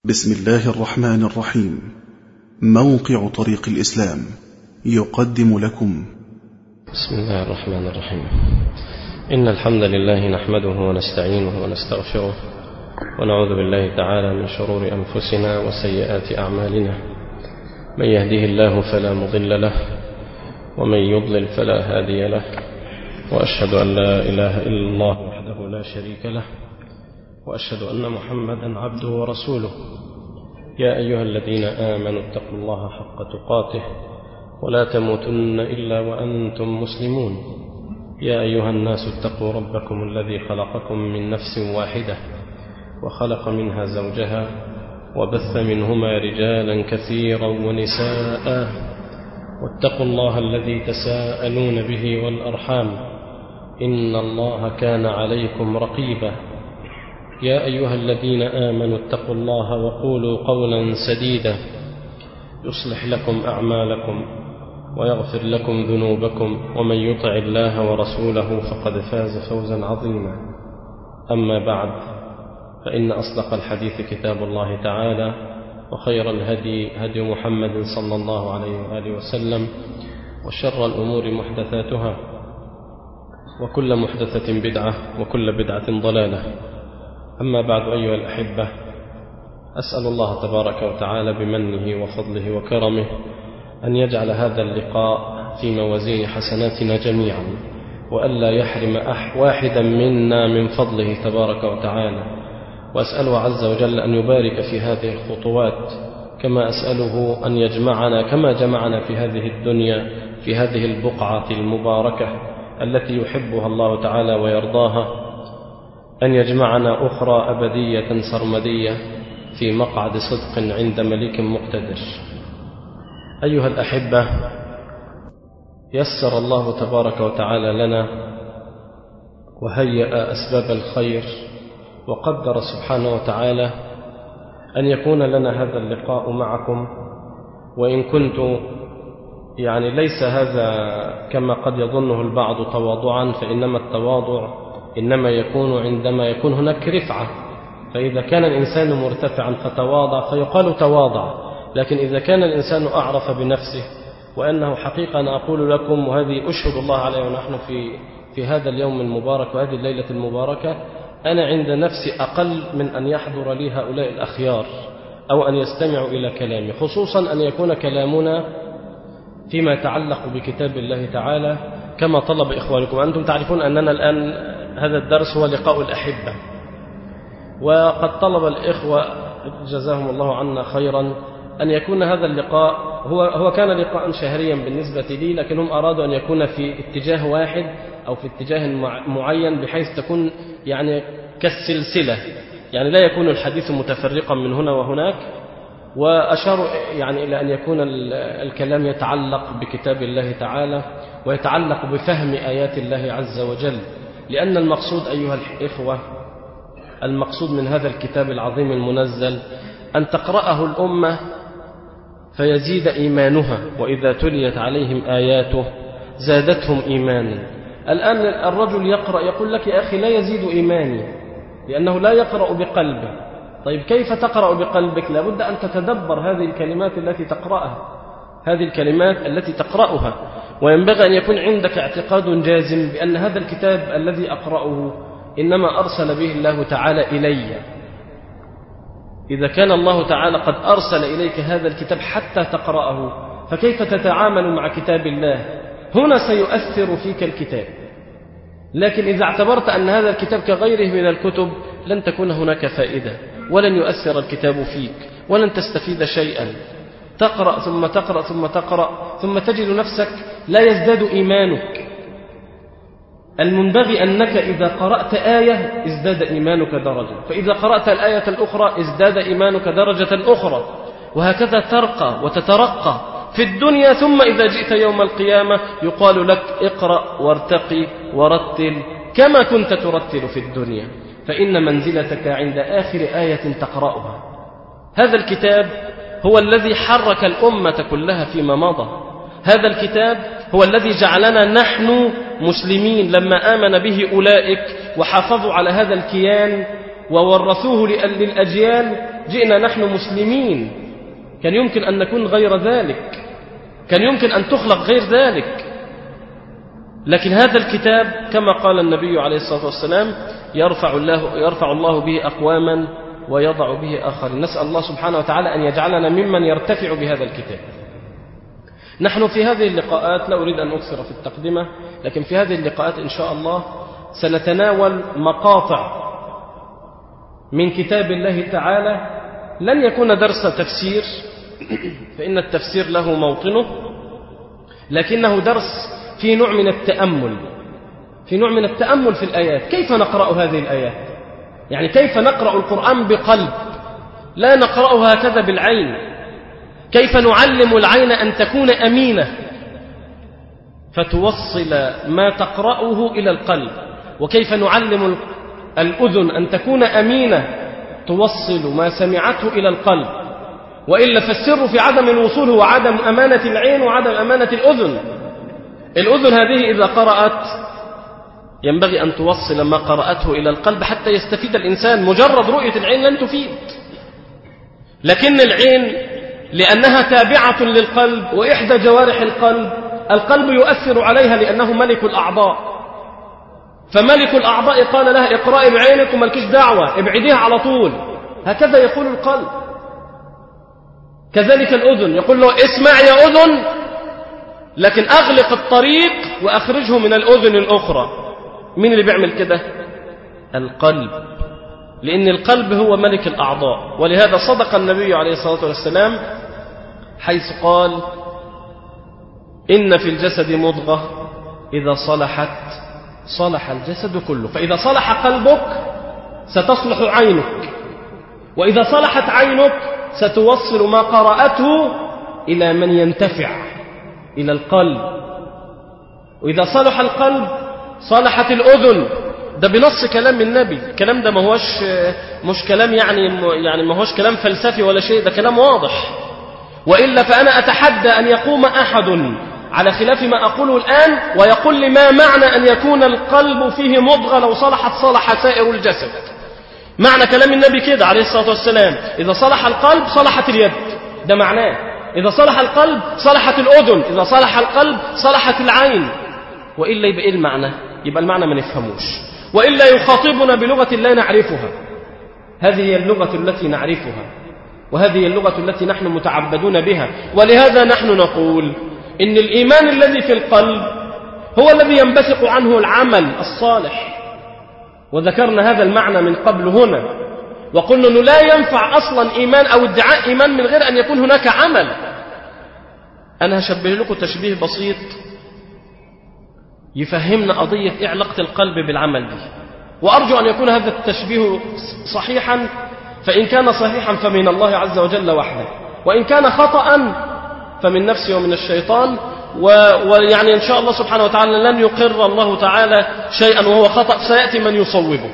بسم الله الرحمن الرحيم موقع طريق الإسلام يقدم لكم بسم الله الرحمن الرحيم إن الحمد لله نحمده ونستعينه ونستغفره ونعوذ بالله تعالى من شرور أنفسنا وسيئات أعمالنا من يهده الله فلا مضل له ومن يضلل فلا هادي له وأشهد أن لا إله إلا الله وحده لا شريك له وأشهد أن محمدا عبده ورسوله يا أيها الذين آمنوا اتقوا الله حق تقاته ولا تموتن إلا وأنتم مسلمون يا أيها الناس اتقوا ربكم الذي خلقكم من نفس واحدة وخلق منها زوجها وبث منهما رجالا كثيرا ونساء واتقوا الله الذي تساءلون به والأرحام إن الله كان عليكم رقيبا يا أيها الذين آمنوا اتقوا الله وقولوا قولا سديدا يصلح لكم أعمالكم ويغفر لكم ذنوبكم ومن يطع الله ورسوله فقد فاز فوزا عظيما أما بعد فإن أصدق الحديث كتاب الله تعالى وخير الهدي هدي محمد صلى الله عليه وآله وسلم وشر الأمور محدثاتها وكل محدثة بدعة وكل بدعة ضلالة أما بعد أيها الأحبة أسأل الله تبارك وتعالى بمنه وفضله وكرمه أن يجعل هذا اللقاء في موازين حسناتنا جميعا وألا يحرم أح واحدا منا من فضله تبارك وتعالى وأسأله عز وجل أن يبارك في هذه الخطوات كما أسأله أن يجمعنا كما جمعنا في هذه الدنيا في هذه البقعة المباركة التي يحبها الله تعالى ويرضاها أن يجمعنا أخرى أبدية سرمدية في مقعد صدق عند مليك مقتدر أيها الأحبة يسر الله تبارك وتعالى لنا وهيأ أسباب الخير وقدر سبحانه وتعالى أن يكون لنا هذا اللقاء معكم وإن كنت يعني ليس هذا كما قد يظنه البعض تواضعا فإنما التواضع إنما يكون عندما يكون هناك رفعة فإذا كان الإنسان مرتفعا فتواضع فيقال تواضع لكن إذا كان الإنسان أعرف بنفسه وأنه حقيقة أنا أقول لكم وهذه أشهد الله عليه ونحن في في هذا اليوم المبارك وهذه الليلة المباركة أنا عند نفسي أقل من أن يحضر لي هؤلاء الأخيار أو أن يستمعوا إلى كلامي خصوصا أن يكون كلامنا فيما يتعلق بكتاب الله تعالى كما طلب إخوانكم أنتم تعرفون أننا الآن هذا الدرس هو لقاء الأحبة وقد طلب الإخوة جزاهم الله عنا خيرا أن يكون هذا اللقاء هو, هو كان لقاء شهريا بالنسبة لي لكن هم أرادوا أن يكون في اتجاه واحد أو في اتجاه معين بحيث تكون يعني كالسلسلة يعني لا يكون الحديث متفرقا من هنا وهناك وأشاروا يعني إلى أن يكون الكلام يتعلق بكتاب الله تعالى ويتعلق بفهم آيات الله عز وجل لأن المقصود أيها الإخوة المقصود من هذا الكتاب العظيم المنزل أن تقرأه الأمة فيزيد إيمانها وإذا تليت عليهم آياته زادتهم إيمانا الآن الرجل يقرأ يقول لك يا أخي لا يزيد إيماني لأنه لا يقرأ بقلبه طيب كيف تقرأ بقلبك لابد أن تتدبر هذه الكلمات التي تقرأها هذه الكلمات التي تقرأها وينبغي أن يكون عندك اعتقاد جازم بأن هذا الكتاب الذي أقرأه إنما أرسل به الله تعالى إلي إذا كان الله تعالى قد أرسل إليك هذا الكتاب حتى تقرأه فكيف تتعامل مع كتاب الله هنا سيؤثر فيك الكتاب لكن إذا اعتبرت أن هذا الكتاب كغيره من الكتب لن تكون هناك فائدة ولن يؤثر الكتاب فيك ولن تستفيد شيئا تقرأ ثم تقرأ ثم تقرأ ثم تجد نفسك لا يزداد إيمانك المنبغي أنك إذا قرأت آية ازداد إيمانك درجة فإذا قرأت الآية الأخرى ازداد إيمانك درجة أخرى وهكذا ترقى وتترقى في الدنيا ثم إذا جئت يوم القيامة يقال لك اقرأ وارتقي ورتل كما كنت ترتل في الدنيا فإن منزلتك عند آخر آية تقرأها هذا الكتاب هو الذي حرك الأمة كلها فيما مضى هذا الكتاب هو الذي جعلنا نحن مسلمين لما آمن به أولئك وحافظوا على هذا الكيان وورثوه للأجيال جئنا نحن مسلمين كان يمكن أن نكون غير ذلك كان يمكن أن تخلق غير ذلك لكن هذا الكتاب كما قال النبي عليه الصلاة والسلام يرفع الله, يرفع الله به أقواما ويضع به آخرين نسأل الله سبحانه وتعالى أن يجعلنا ممن يرتفع بهذا الكتاب نحن في هذه اللقاءات لا أريد أن أكثر في التقدمة لكن في هذه اللقاءات إن شاء الله سنتناول مقاطع من كتاب الله تعالى لن يكون درس تفسير فإن التفسير له موطنه لكنه درس في نوع من التأمل في نوع من التأمل في الآيات كيف نقرأ هذه الآيات يعني كيف نقرأ القرآن بقلب لا نقرأه هكذا بالعين كيف نعلم العين أن تكون أمينة فتوصل ما تقرأه إلى القلب وكيف نعلم الأذن أن تكون أمينة توصل ما سمعته إلى القلب وإلا فالسر في عدم الوصول هو عدم أمانة العين وعدم أمانة الأذن الأذن هذه إذا قرأت ينبغي أن توصل ما قرأته إلى القلب حتى يستفيد الإنسان مجرد رؤية العين لن تفيد لكن العين لأنها تابعة للقلب وإحدى جوارح القلب القلب يؤثر عليها لأنه ملك الأعضاء فملك الأعضاء قال لها اقرأي بعينك وملكش دعوة ابعديها على طول هكذا يقول القلب كذلك الأذن يقول له اسمع يا أذن لكن أغلق الطريق وأخرجه من الأذن الأخرى مين اللي بيعمل كده القلب لأن القلب هو ملك الأعضاء ولهذا صدق النبي عليه الصلاة والسلام حيث قال إن في الجسد مضغة إذا صلحت صلح الجسد كله فإذا صلح قلبك ستصلح عينك وإذا صلحت عينك ستوصل ما قرأته إلى من ينتفع إلى القلب وإذا صلح القلب صلحت الأذن ده بنص كلام النبي الكلام ده ما هوش مش كلام يعني يعني ما هوش كلام فلسفي ولا شيء ده كلام واضح وإلا فأنا أتحدى أن يقوم أحد على خلاف ما أقوله الآن ويقول لي ما معنى أن يكون القلب فيه مضغة لو صلحت صلح سائر الجسد معنى كلام النبي كده عليه الصلاة والسلام إذا صلح القلب صلحت اليد ده معناه إذا صلح القلب صلحت الأذن إذا صلح القلب صلحت العين وإلا يبقى إيه المعنى يبقى المعنى ما نفهموش وإلا يخاطبنا بلغة لا نعرفها هذه هي اللغة التي نعرفها وهذه هي اللغة التي نحن متعبدون بها ولهذا نحن نقول إن الإيمان الذي في القلب هو الذي ينبثق عنه العمل الصالح وذكرنا هذا المعنى من قبل هنا وقلنا أنه لا ينفع أصلا إيمان أو ادعاء إيمان من غير أن يكون هناك عمل أنا هشبه لكم تشبيه بسيط يفهمنا قضية إيه علاقة القلب بالعمل دي وأرجو أن يكون هذا التشبيه صحيحا فإن كان صحيحا فمن الله عز وجل وحده وإن كان خطأ فمن نفسي ومن الشيطان ويعني إن شاء الله سبحانه وتعالى لن يقر الله تعالى شيئا وهو خطأ سيأتي من يصوبه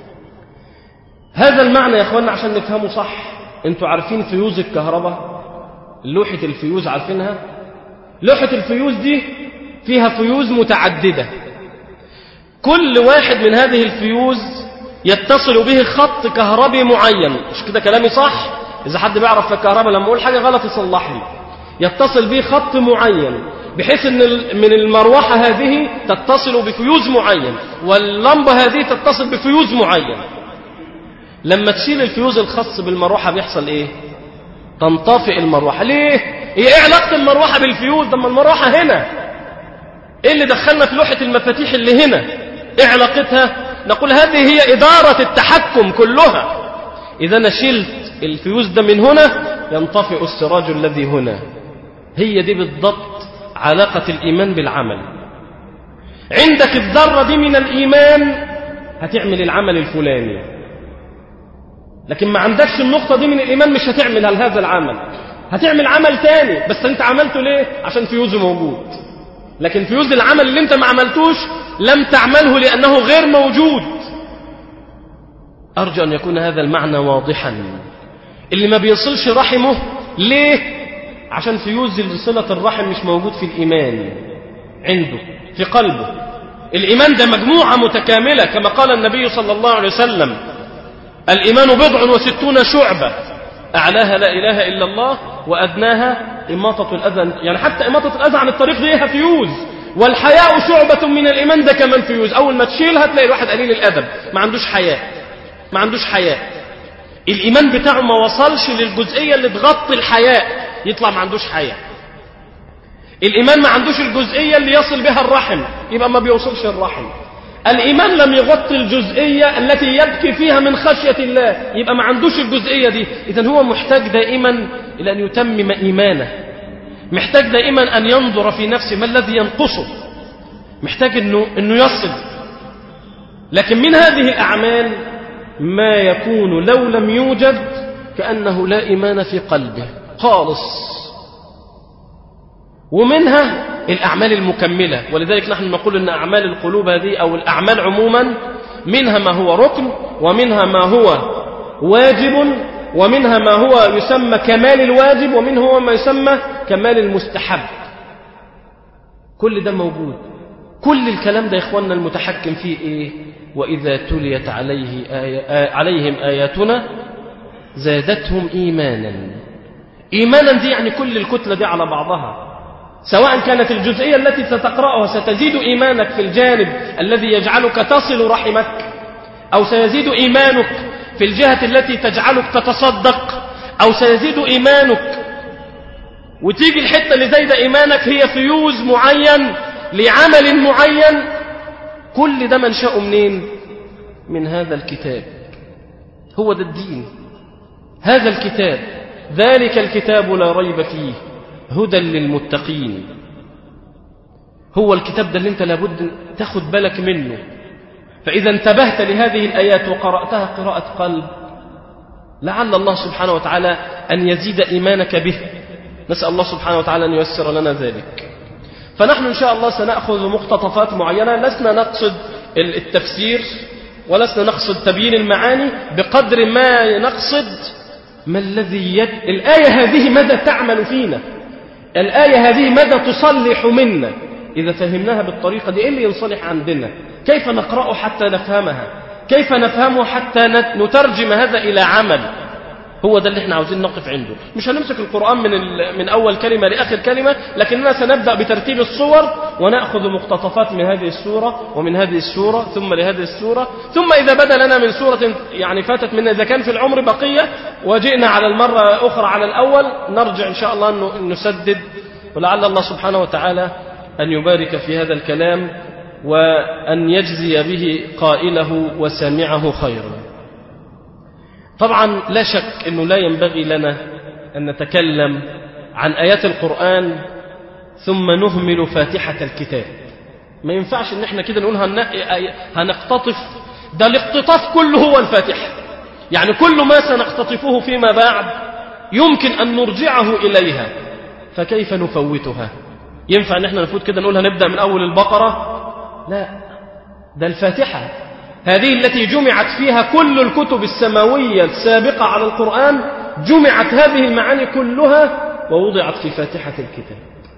هذا المعنى يا أخوانا عشان نفهمه صح انتوا عارفين فيوز الكهرباء لوحة الفيوز عارفينها لوحة الفيوز دي فيها فيوز متعددة كل واحد من هذه الفيوز يتصل به خط كهربي معين مش كده كلامي صح إذا حد بيعرف في الكهرباء لما أقول حاجة غلط يصلح لي يتصل به خط معين بحيث ان من المروحة هذه تتصل بفيوز معين واللمبة هذه تتصل بفيوز معين لما تشيل الفيوز الخاص بالمروحة بيحصل ايه تنطفئ المروحة ليه هي ايه علاقة المروحة بالفيوز لما المروحة هنا ايه اللي دخلنا في لوحة المفاتيح اللي هنا ايه علاقتها نقول هذه هي إدارة التحكم كلها إذا أنا شلت الفيوز ده من هنا ينطفئ السراج الذي هنا هي دي بالضبط علاقة الإيمان بالعمل عندك الذرة دي من الإيمان هتعمل العمل الفلاني لكن ما عندكش النقطة دي من الإيمان مش هتعمل هذا العمل هتعمل عمل تاني بس انت عملته ليه عشان فيوز موجود لكن فيوز العمل اللي انت ما عملتوش لم تعمله لأنه غير موجود أرجو أن يكون هذا المعنى واضحا اللي ما بيصلش رحمه ليه عشان فيوز صلة الرحم مش موجود في الإيمان عنده في قلبه الإيمان ده مجموعة متكاملة كما قال النبي صلى الله عليه وسلم الإيمان بضع وستون شعبة أعلاها لا إله إلا الله وأدناها إماطة الأذى يعني حتى إماطة الأذى عن الطريق دي فيوز والحياء شعبة من الإيمان ده كمان فيوز أول ما تشيلها تلاقي الواحد قليل الأدب ما عندوش حياء ما عندوش حياء الإيمان بتاعه ما وصلش للجزئية اللي تغطي الحياء يطلع ما عندوش حياء الإيمان ما عندوش الجزئية اللي يصل بها الرحم يبقى ما بيوصلش الرحم الإيمان لم يغطي الجزئية التي يبكي فيها من خشية الله يبقى ما عندوش الجزئية دي إذا هو محتاج دائما إلى أن يتمم إيمانه محتاج دائما أن ينظر في نفسه ما الذي ينقصه محتاج أنه, إنه يصل لكن من هذه الأعمال ما يكون لو لم يوجد كأنه لا إيمان في قلبه خالص ومنها الأعمال المكملة ولذلك نحن نقول أن أعمال القلوب هذه أو الأعمال عموما منها ما هو ركن ومنها ما هو واجب ومنها ما هو يسمى كمال الواجب ومنه هو ما يسمى كمال المستحب كل ده موجود كل الكلام ده يا إخواننا المتحكم فيه إيه وإذا تليت عليه آي... عليهم آياتنا زادتهم إيمانا إيمانا دي يعني كل الكتلة دي على بعضها سواء كانت الجزئية التي ستقرأها ستزيد إيمانك في الجانب الذي يجعلك تصل رحمك أو سيزيد إيمانك في الجهة التي تجعلك تتصدق أو سيزيد إيمانك وتيجي الحتة اللي زايدة إيمانك هي فيوز معين لعمل معين كل ده منشأه منين من هذا الكتاب هو ده الدين هذا الكتاب ذلك الكتاب لا ريب فيه هدى للمتقين هو الكتاب ده اللي انت لابد تاخد بالك منه فإذا انتبهت لهذه الآيات وقرأتها قراءة قلب لعل الله سبحانه وتعالى أن يزيد إيمانك به نسأل الله سبحانه وتعالى أن ييسر لنا ذلك فنحن إن شاء الله سنأخذ مقتطفات معينة لسنا نقصد التفسير ولسنا نقصد تبيين المعاني بقدر ما نقصد ما الذي يد... الآية هذه ماذا تعمل فينا الآية هذه ماذا تصلح منا إذا فهمناها بالطريقة دي إيه اللي ينصلح عندنا كيف نقرأ حتى نفهمها كيف نفهمه حتى نترجم هذا إلى عمل هو ده اللي احنا عاوزين نقف عنده مش هنمسك القرآن من, من أول كلمة لآخر كلمة لكننا سنبدأ بترتيب الصور ونأخذ مقتطفات من هذه السورة ومن هذه السورة ثم لهذه السورة ثم إذا بدا لنا من سورة يعني فاتت منا إذا كان في العمر بقية وجئنا على المرة أخرى على الأول نرجع إن شاء الله أن نسدد ولعل الله سبحانه وتعالى أن يبارك في هذا الكلام وأن يجزي به قائله وسامعه خيرا طبعا لا شك أنه لا ينبغي لنا أن نتكلم عن آيات القرآن ثم نهمل فاتحة الكتاب ما ينفعش ان احنا كده نقول هنقتطف ده الاقتطاف كله هو الفاتحة يعني كل ما سنقتطفه فيما بعد يمكن أن نرجعه إليها فكيف نفوتها ينفع ان احنا نفوت كده نقول هنبدأ من أول البقرة لا ده الفاتحة هذه التي جمعت فيها كل الكتب السماوية السابقة على القرآن جمعت هذه المعاني كلها ووضعت في فاتحة الكتاب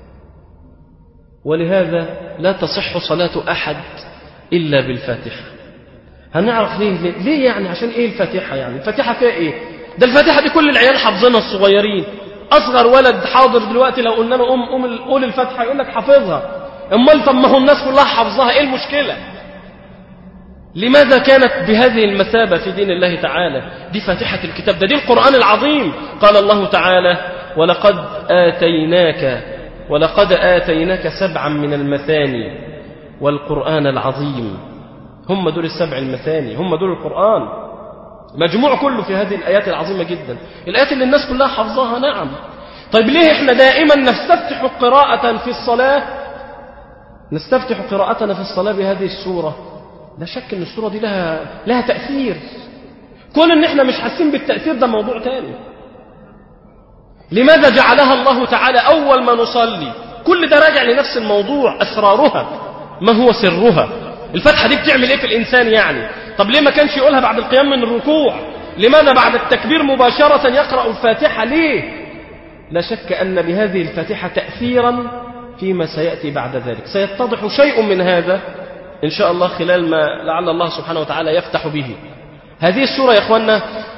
ولهذا لا تصح صلاة أحد إلا بالفاتحة هنعرف ليه ليه, ليه يعني عشان إيه الفاتحة يعني الفاتحة فيها إيه ده الفاتحة دي كل العيال حافظينها الصغيرين أصغر ولد حاضر دلوقتي لو قلنا له قوم قوم قول الفاتحة يقول لك حافظها امال طب ما هو الناس كلها حافظاها ايه المشكله لماذا كانت بهذه المثابة في دين الله تعالى دي فاتحة الكتاب ده دي القرآن العظيم قال الله تعالى ولقد آتيناك ولقد آتيناك سبعا من المثاني والقرآن العظيم هم دول السبع المثاني هم دول القرآن مجموع كله في هذه الآيات العظيمة جدا الآيات اللي الناس كلها حفظها نعم طيب ليه احنا دائما نستفتح قراءة في الصلاة نستفتح قراءتنا في الصلاة بهذه السورة لا شك ان الصورة دي لها لها تأثير كون ان احنا مش حاسين بالتأثير ده موضوع تاني لماذا جعلها الله تعالى أول ما نصلي كل ده راجع لنفس الموضوع أسرارها ما هو سرها الفتحة دي بتعمل ايه في الإنسان يعني طب ليه ما كانش يقولها بعد القيام من الركوع لماذا بعد التكبير مباشرة يقرأ الفاتحة ليه لا شك أن بهذه الفاتحة تأثيرا فيما سيأتي بعد ذلك سيتضح شيء من هذا إن شاء الله خلال ما لعل الله سبحانه وتعالى يفتح به هذه السورة يا أخوانا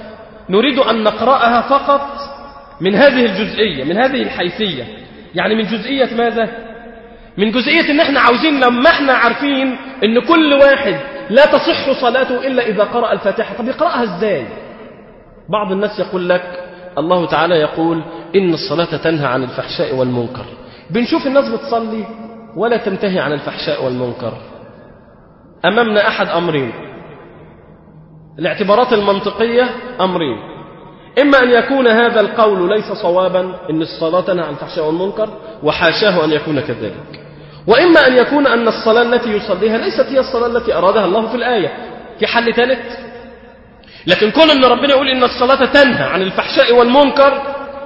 نريد أن نقرأها فقط من هذه الجزئية من هذه الحيثية يعني من جزئية ماذا؟ من جزئية ان احنا عاوزين لما احنا عارفين ان كل واحد لا تصح صلاته إلا إذا قرأ الفاتحة طب يقرأها ازاي بعض الناس يقول لك الله تعالى يقول إن الصلاة تنهى عن الفحشاء والمنكر بنشوف الناس بتصلي ولا تنتهي عن الفحشاء والمنكر أمامنا أحد أمرين الاعتبارات المنطقية أمرين إما أن يكون هذا القول ليس صوابا إن الصلاة تنهى عن الفحشاء والمنكر وحاشاه أن يكون كذلك وإما أن يكون أن الصلاة التي يصليها ليست هي الصلاة التي أرادها الله في الآية في حل ثالث لكن كون أن ربنا يقول إن الصلاة تنهى عن الفحشاء والمنكر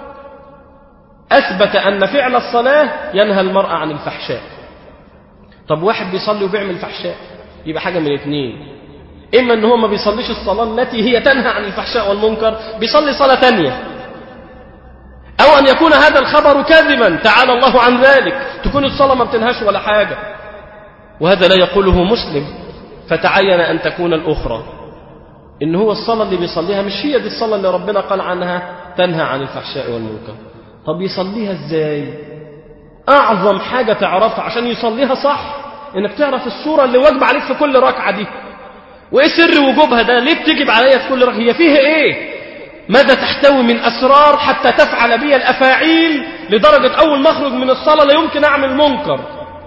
أثبت أن فعل الصلاة ينهى المرأة عن الفحشاء طب واحد بيصلي وبيعمل فحشاء يبقى حاجة من اثنين إما أن هو ما بيصليش الصلاة التي هي تنهى عن الفحشاء والمنكر بيصلي صلاة تانية أو أن يكون هذا الخبر كاذبا تعالى الله عن ذلك تكون الصلاة ما بتنهاش ولا حاجة وهذا لا يقوله مسلم فتعين أن تكون الأخرى إن هو الصلاة اللي بيصليها مش هي دي الصلاة اللي ربنا قال عنها تنهى عن الفحشاء والمنكر طب يصليها ازاي أعظم حاجة تعرفها عشان يصليها صح إنك تعرف الصورة اللي واجب عليك في كل ركعة دي وإيه سر وجوبها ده ليه بتجب عليا في كل ركعة هي فيها إيه ماذا تحتوي من أسرار حتى تفعل بي الأفاعيل لدرجة أول ما أخرج من الصلاة لا يمكن أعمل منكر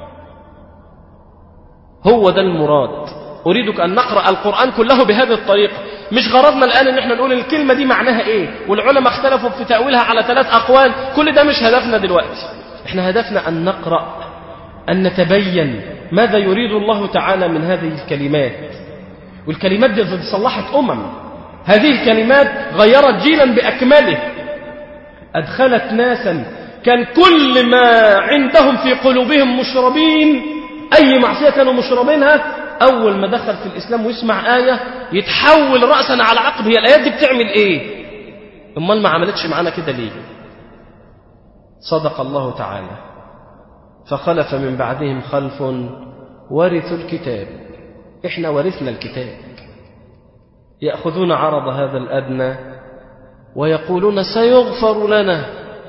هو ده المراد أريدك أن نقرأ القرآن كله بهذه الطريقة مش غرضنا الآن أن احنا نقول الكلمة دي معناها إيه والعلماء اختلفوا في تأويلها على ثلاث أقوال كل ده مش هدفنا دلوقتي احنا هدفنا أن نقرأ أن نتبين ماذا يريد الله تعالى من هذه الكلمات والكلمات دي صلحت أمم هذه الكلمات غيرت جيلا بأكمله أدخلت ناسا كان كل ما عندهم في قلوبهم مشربين أي معصية كانوا مشربينها أول ما دخل في الإسلام ويسمع آية يتحول رأسا على عقب هي الآيات دي بتعمل إيه أمال ما عملتش معانا كده ليه صدق الله تعالى فخلف من بعدهم خلف ورثوا الكتاب إحنا ورثنا الكتاب يأخذون عرض هذا الأدنى ويقولون سيغفر لنا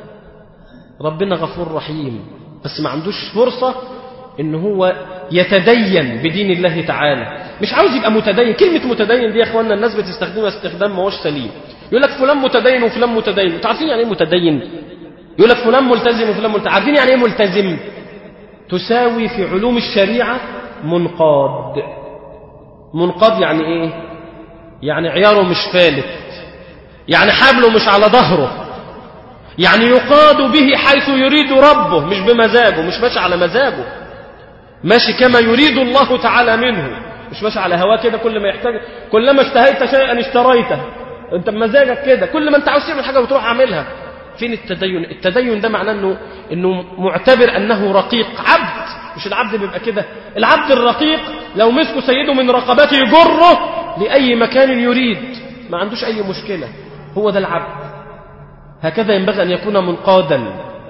ربنا غفور رحيم بس ما عندوش فرصة إن هو يتدين بدين الله تعالى مش عاوز يبقى متدين كلمة متدين دي يا أخواننا الناس بتستخدمها استخدام ما هوش سليم يقول لك فلان متدين وفلان متدين انتوا عارفين يعني ايه متدين يقول لك فلان ملتزم وفلان ملتزم عارفين يعني ايه ملتزم تساوي في علوم الشريعة منقاد منقاد يعني ايه يعني عياره مش فالت يعني حبله مش على ظهره يعني يقاد به حيث يريد ربه مش بمزاجه مش ماشي على مزاجه ماشي كما يريد الله تعالى منه مش ماشي على هواه كده كل ما يحتاج كلما اشتهيت شيئا اشتريته انت بمزاجك كده كل ما انت عاوز تعمل حاجه بتروح عاملها فين التدين التدين ده معناه انه انه معتبر انه رقيق عبد مش العبد بيبقى كده العبد الرقيق لو مسكه سيده من رقبته يجره لاي مكان يريد ما عندوش اي مشكله هو ده العبد هكذا ينبغي ان يكون منقادا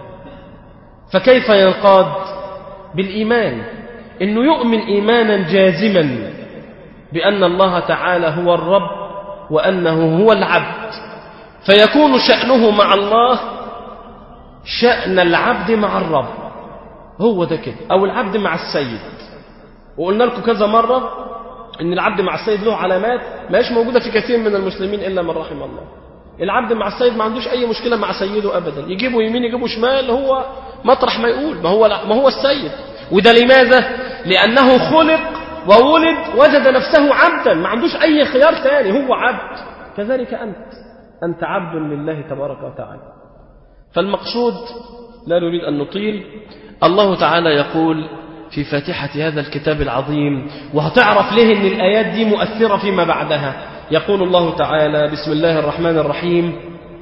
فكيف ينقاد بالايمان انه يؤمن ايمانا جازما بان الله تعالى هو الرب وانه هو العبد فيكون شانه مع الله شان العبد مع الرب هو ده كده او العبد مع السيد وقلنا لكم كذا مره ان العبد مع السيد له علامات ما هيش موجوده في كثير من المسلمين الا من رحم الله العبد مع السيد ما عندوش اي مشكله مع سيده ابدا يجيبه يمين يجيبه شمال هو مطرح ما يقول ما هو ما هو السيد وده لماذا لانه خلق وولد وجد نفسه عبدا ما عندوش اي خيار ثاني هو عبد كذلك انت انت عبد لله تبارك وتعالى فالمقصود لا نريد ان نطيل الله تعالى يقول في فاتحة هذا الكتاب العظيم وهتعرف ليه ان الآيات دي مؤثرة فيما بعدها يقول الله تعالى بسم الله الرحمن الرحيم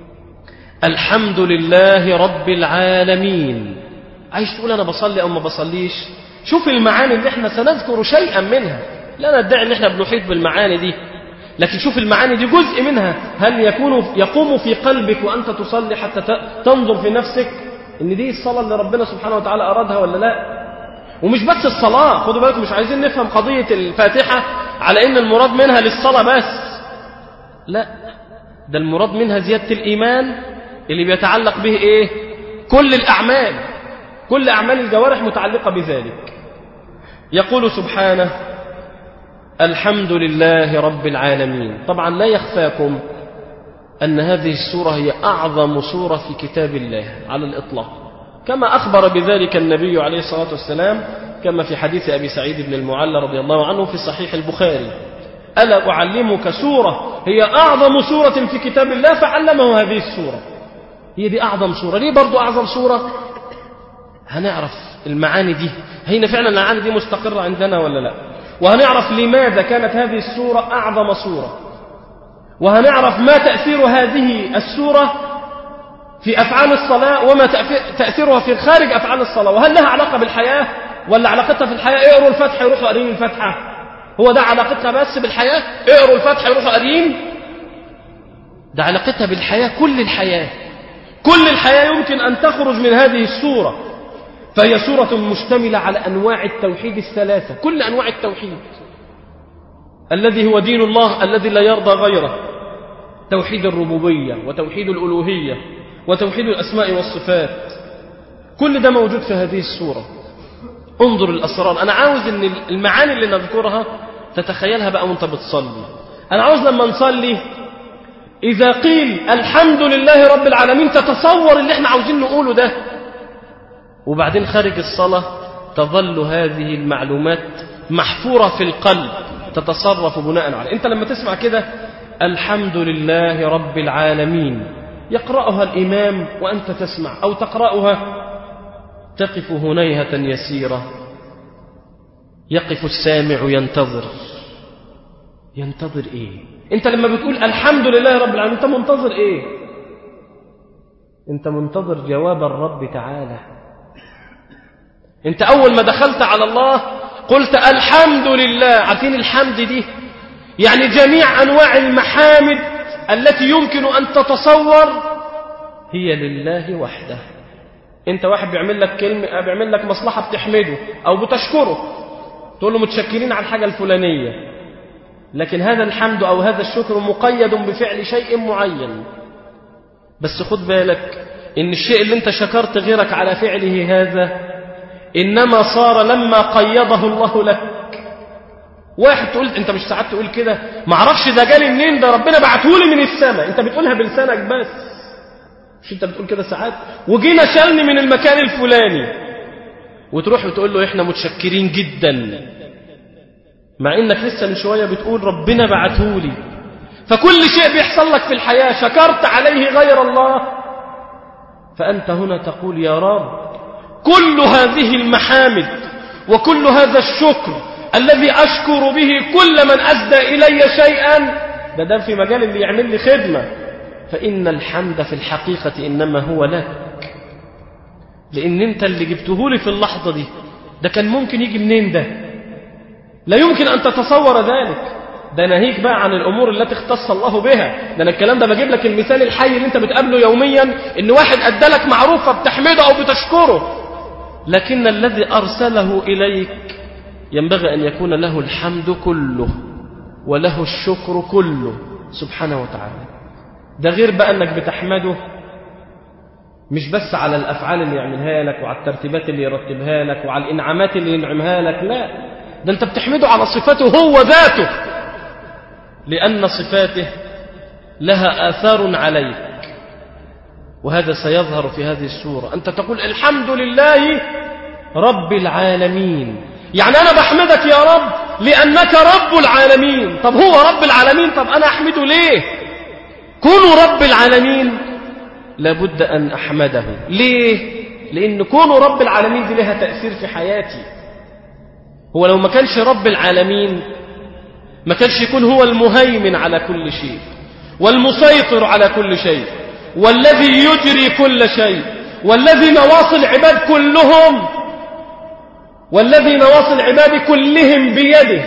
الحمد لله رب العالمين عايز تقول أنا بصلي أو ما بصليش شوف المعاني اللي احنا سنذكر شيئا منها لا ندعي ان احنا بنحيط بالمعاني دي لكن شوف المعاني دي جزء منها هل يكون يقوم في قلبك وأنت تصلي حتى تنظر في نفسك ان دي الصلاة اللي ربنا سبحانه وتعالى أرادها ولا لا ومش بس الصلاة خدوا بالكم مش عايزين نفهم قضية الفاتحة على ان المراد منها للصلاة بس لا ده المراد منها زيادة الإيمان اللي بيتعلق به إيه كل الأعمال كل أعمال الجوارح متعلقة بذلك يقول سبحانه الحمد لله رب العالمين طبعا لا يخفاكم أن هذه السورة هي أعظم سورة في كتاب الله على الإطلاق كما أخبر بذلك النبي عليه الصلاة والسلام كما في حديث أبي سعيد بن المعلى رضي الله عنه في صحيح البخاري ألا أعلمك سورة هي أعظم سورة في كتاب الله فعلمه هذه السورة هي دي أعظم سورة ليه برضو أعظم سورة هنعرف المعاني دي هنا فعلا المعاني دي مستقرة عندنا ولا لا وهنعرف لماذا كانت هذه السورة أعظم سورة وهنعرف ما تأثير هذه السورة في أفعال الصلاة وما تأثيرها في خارج أفعال الصلاة وهل لها علاقة بالحياة ولا علاقتها في الحياة اقروا الفتح يروحوا قارين الفتحة هو ده علاقتها بس بالحياة اقروا الفتح يروحوا قارين ده علاقتها بالحياة كل الحياة كل الحياة يمكن أن تخرج من هذه السورة فهي سورة مشتملة على أنواع التوحيد الثلاثة كل أنواع التوحيد الذي هو دين الله الذي لا يرضى غيره توحيد الربوبية وتوحيد الألوهية وتوحيد الأسماء والصفات كل ده موجود في هذه السورة انظر الأسرار أنا عاوز أن المعاني اللي نذكرها تتخيلها بقى وانت بتصلي أنا عاوز لما نصلي إذا قيل الحمد لله رب العالمين تتصور اللي احنا عاوزين نقوله ده وبعدين خارج الصلاة تظل هذه المعلومات محفورة في القلب تتصرف بناء عليه انت لما تسمع كده الحمد لله رب العالمين يقرأها الإمام وأنت تسمع أو تقرأها تقف هنيهة يسيرة يقف السامع ينتظر ينتظر ايه انت لما بتقول الحمد لله رب العالمين انت منتظر ايه انت منتظر جواب الرب تعالى انت اول ما دخلت على الله قلت الحمد لله عارفين الحمد دي يعني جميع انواع المحامد التي يمكن ان تتصور هي لله وحده انت واحد بيعمل لك كلمه بيعمل لك مصلحه بتحمده او بتشكره تقول له متشكرين على الحاجه الفلانيه لكن هذا الحمد او هذا الشكر مقيد بفعل شيء معين بس خد بالك ان الشيء اللي انت شكرت غيرك على فعله هذا انما صار لما قيضه الله لك واحد تقول انت مش ساعات تقول كده ما اعرفش ده جالي منين ده ربنا بعتهولي من السماء انت بتقولها بلسانك بس مش انت بتقول كده ساعات وجينا شالني من المكان الفلاني وتروح وتقول له احنا متشكرين جدا مع انك لسه من شويه بتقول ربنا بعتهولي فكل شيء بيحصل لك في الحياه شكرت عليه غير الله فانت هنا تقول يا رب كل هذه المحامد وكل هذا الشكر الذي أشكر به كل من أسدى إلي شيئا ده ده في مجال اللي يعمل لي خدمة فإن الحمد في الحقيقة إنما هو لك لأن أنت اللي جبته لي في اللحظة دي ده كان ممكن يجي منين ده لا يمكن أن تتصور ذلك ده ناهيك بقى عن الأمور التي اختص الله بها ده أنا الكلام ده بجيب لك المثال الحي اللي أنت بتقابله يوميا إن واحد أدالك معروفة بتحمده أو بتشكره لكن الذي أرسله إليك ينبغي أن يكون له الحمد كله وله الشكر كله سبحانه وتعالى ده غير بقى أنك بتحمده مش بس على الأفعال اللي يعملها لك وعلى الترتيبات اللي يرتبها لك وعلى الإنعامات اللي ينعمها لك لا ده أنت بتحمده على صفاته هو ذاته لأن صفاته لها آثار عليك وهذا سيظهر في هذه السورة أنت تقول الحمد لله رب العالمين يعني أنا بحمدك يا رب لأنك رب العالمين طب هو رب العالمين طب أنا أحمده ليه كونوا رب العالمين لابد أن أحمده ليه لأن كونه رب العالمين دي لها تأثير في حياتي هو لو ما كانش رب العالمين ما كانش يكون هو المهيمن على كل شيء والمسيطر على كل شيء والذي يجري كل شيء والذي نواصي العباد كلهم والذي نواصي العباد كلهم بيده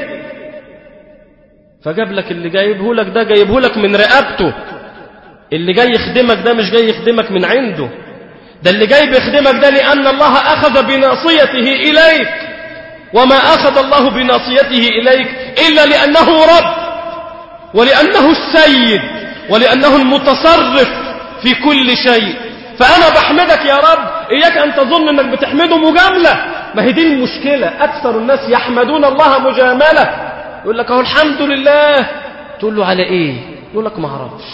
فجاب لك اللي جايبه لك ده جايبه لك من رقبته اللي جاي يخدمك ده مش جاي يخدمك من عنده ده اللي جاي بيخدمك ده لأن الله أخذ بناصيته إليك وما أخذ الله بناصيته إليك إلا لأنه رب ولأنه السيد ولأنه المتصرف في كل شيء فأنا بحمدك يا رب إياك أن تظن أنك بتحمده مجاملة ما هي دي المشكلة أكثر الناس يحمدون الله مجاملة يقول لك أهو الحمد لله تقول له على إيه يقول لك ما اعرفش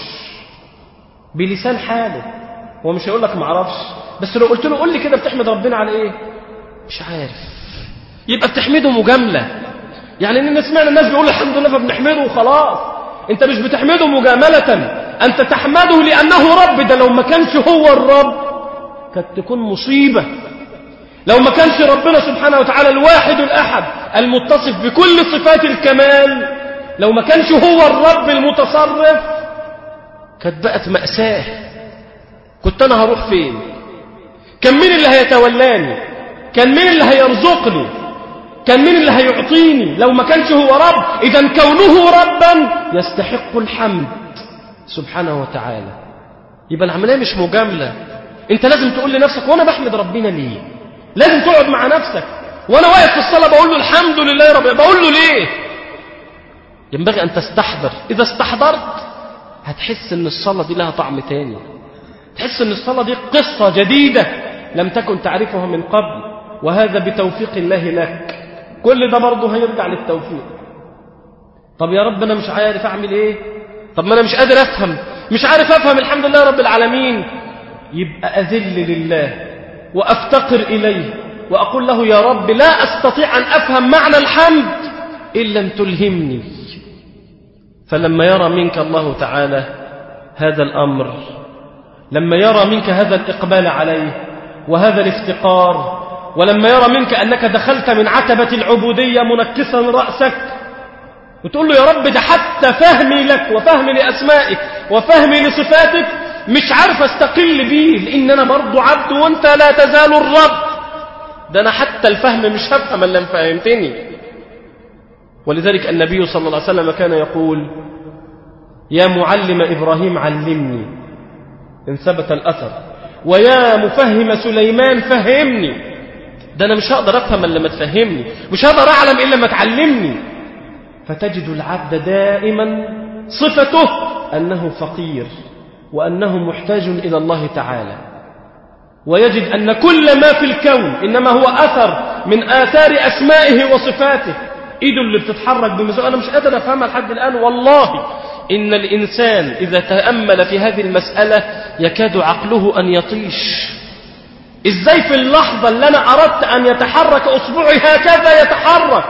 بلسان حاله هو مش هيقول لك ما اعرفش بس لو قلت له قول لي كده بتحمد ربنا على ايه مش عارف يبقى بتحمده مجامله يعني اننا سمعنا الناس بيقولوا الحمد لله فبنحمده وخلاص انت مش بتحمده مجامله انت تحمده لانه رب ده لو ما كانش هو الرب كانت تكون مصيبه لو ما كانش ربنا سبحانه وتعالى الواحد الاحد المتصف بكل صفات الكمال لو ما كانش هو الرب المتصرف كانت بقت مأساة كنت أنا هروح فين كان مين اللي هيتولاني كان مين اللي هيرزقني كان مين اللي هيعطيني لو ما كانش هو رب إذا كونه ربا يستحق الحمد سبحانه وتعالى يبقى العملية مش مجاملة انت لازم تقول لنفسك وانا بحمد ربنا ليه لازم تقعد مع نفسك وانا واقف في الصلاة بقول له الحمد لله يا رب بقول له ليه ينبغي أن تستحضر إذا استحضرت هتحس أن الصلاة دي لها طعم تاني تحس أن الصلاة دي قصة جديدة لم تكن تعرفها من قبل وهذا بتوفيق الله لك كل ده برضه هيرجع للتوفيق طب يا رب أنا مش عارف أعمل إيه طب ما أنا مش قادر أفهم مش عارف أفهم الحمد لله رب العالمين يبقى أذل لله وأفتقر إليه وأقول له يا رب لا أستطيع أن أفهم معنى الحمد إن لم تلهمني فلما يرى منك الله تعالى هذا الأمر لما يرى منك هذا الإقبال عليه وهذا الافتقار ولما يرى منك أنك دخلت من عتبة العبودية منكسا رأسك وتقول له يا رب ده حتى فهمي لك وفهمي لأسمائك وفهمي لصفاتك مش عارف استقل بيه لأن أنا برضو عبد وانت لا تزال الرب ده أنا حتى الفهم مش هفهم إلا فهمتني ولذلك النبي صلى الله عليه وسلم كان يقول يا معلم إبراهيم علمني إن ثبت الأثر ويا مفهم سليمان فهمني ده أنا مش هقدر أفهم إلا ما تفهمني مش هقدر أعلم إلا ما تعلمني فتجد العبد دائما صفته أنه فقير وأنه محتاج إلى الله تعالى ويجد أن كل ما في الكون إنما هو أثر من آثار أسمائه وصفاته إيده اللي بتتحرك بمزاج أنا مش قادر أفهمها لحد الآن والله إن الإنسان إذا تأمل في هذه المسألة يكاد عقله أن يطيش إزاي في اللحظة اللي أنا أردت أن يتحرك أصبعي هكذا يتحرك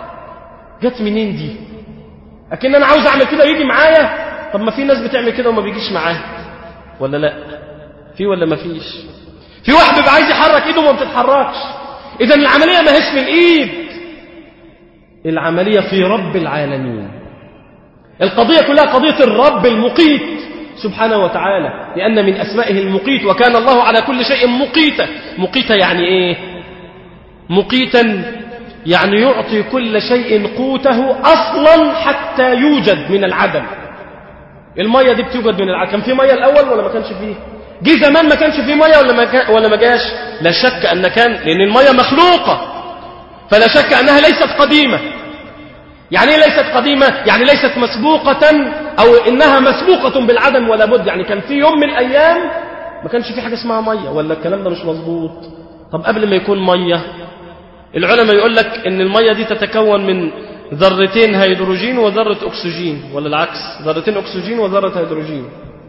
جت منين دي أكن أنا عاوز أعمل كده يجي معايا طب ما في ناس بتعمل كده وما بيجيش معاها ولا لا في ولا ما فيش في واحد بيبقى عايز يحرك ايده وما بتتحركش اذا العمليه ما هيش في الايد العمليه في رب العالمين القضيه كلها قضيه الرب المقيت سبحانه وتعالى لان من اسمائه المقيت وكان الله على كل شيء مقيتا مقيتا يعني ايه مقيتا يعني يعطي كل شيء قوته اصلا حتى يوجد من العدم الميه دي بتوجد من العدم كان في ميه الاول ولا ما كانش فيه جه زمان ما كانش فيه ميه ولا ما كان ولا ما جاش لا شك ان كان لان الميه مخلوقه فلا شك انها ليست قديمه يعني ايه ليست قديمه يعني ليست مسبوقه او انها مسبوقه بالعدم ولا بد يعني كان في يوم من الايام ما كانش في حاجه اسمها ميه ولا الكلام ده مش مظبوط طب قبل ما يكون ميه العلماء يقول لك ان الميه دي تتكون من ذرتين هيدروجين وذره اكسجين ولا العكس ذرتين اكسجين وذره هيدروجين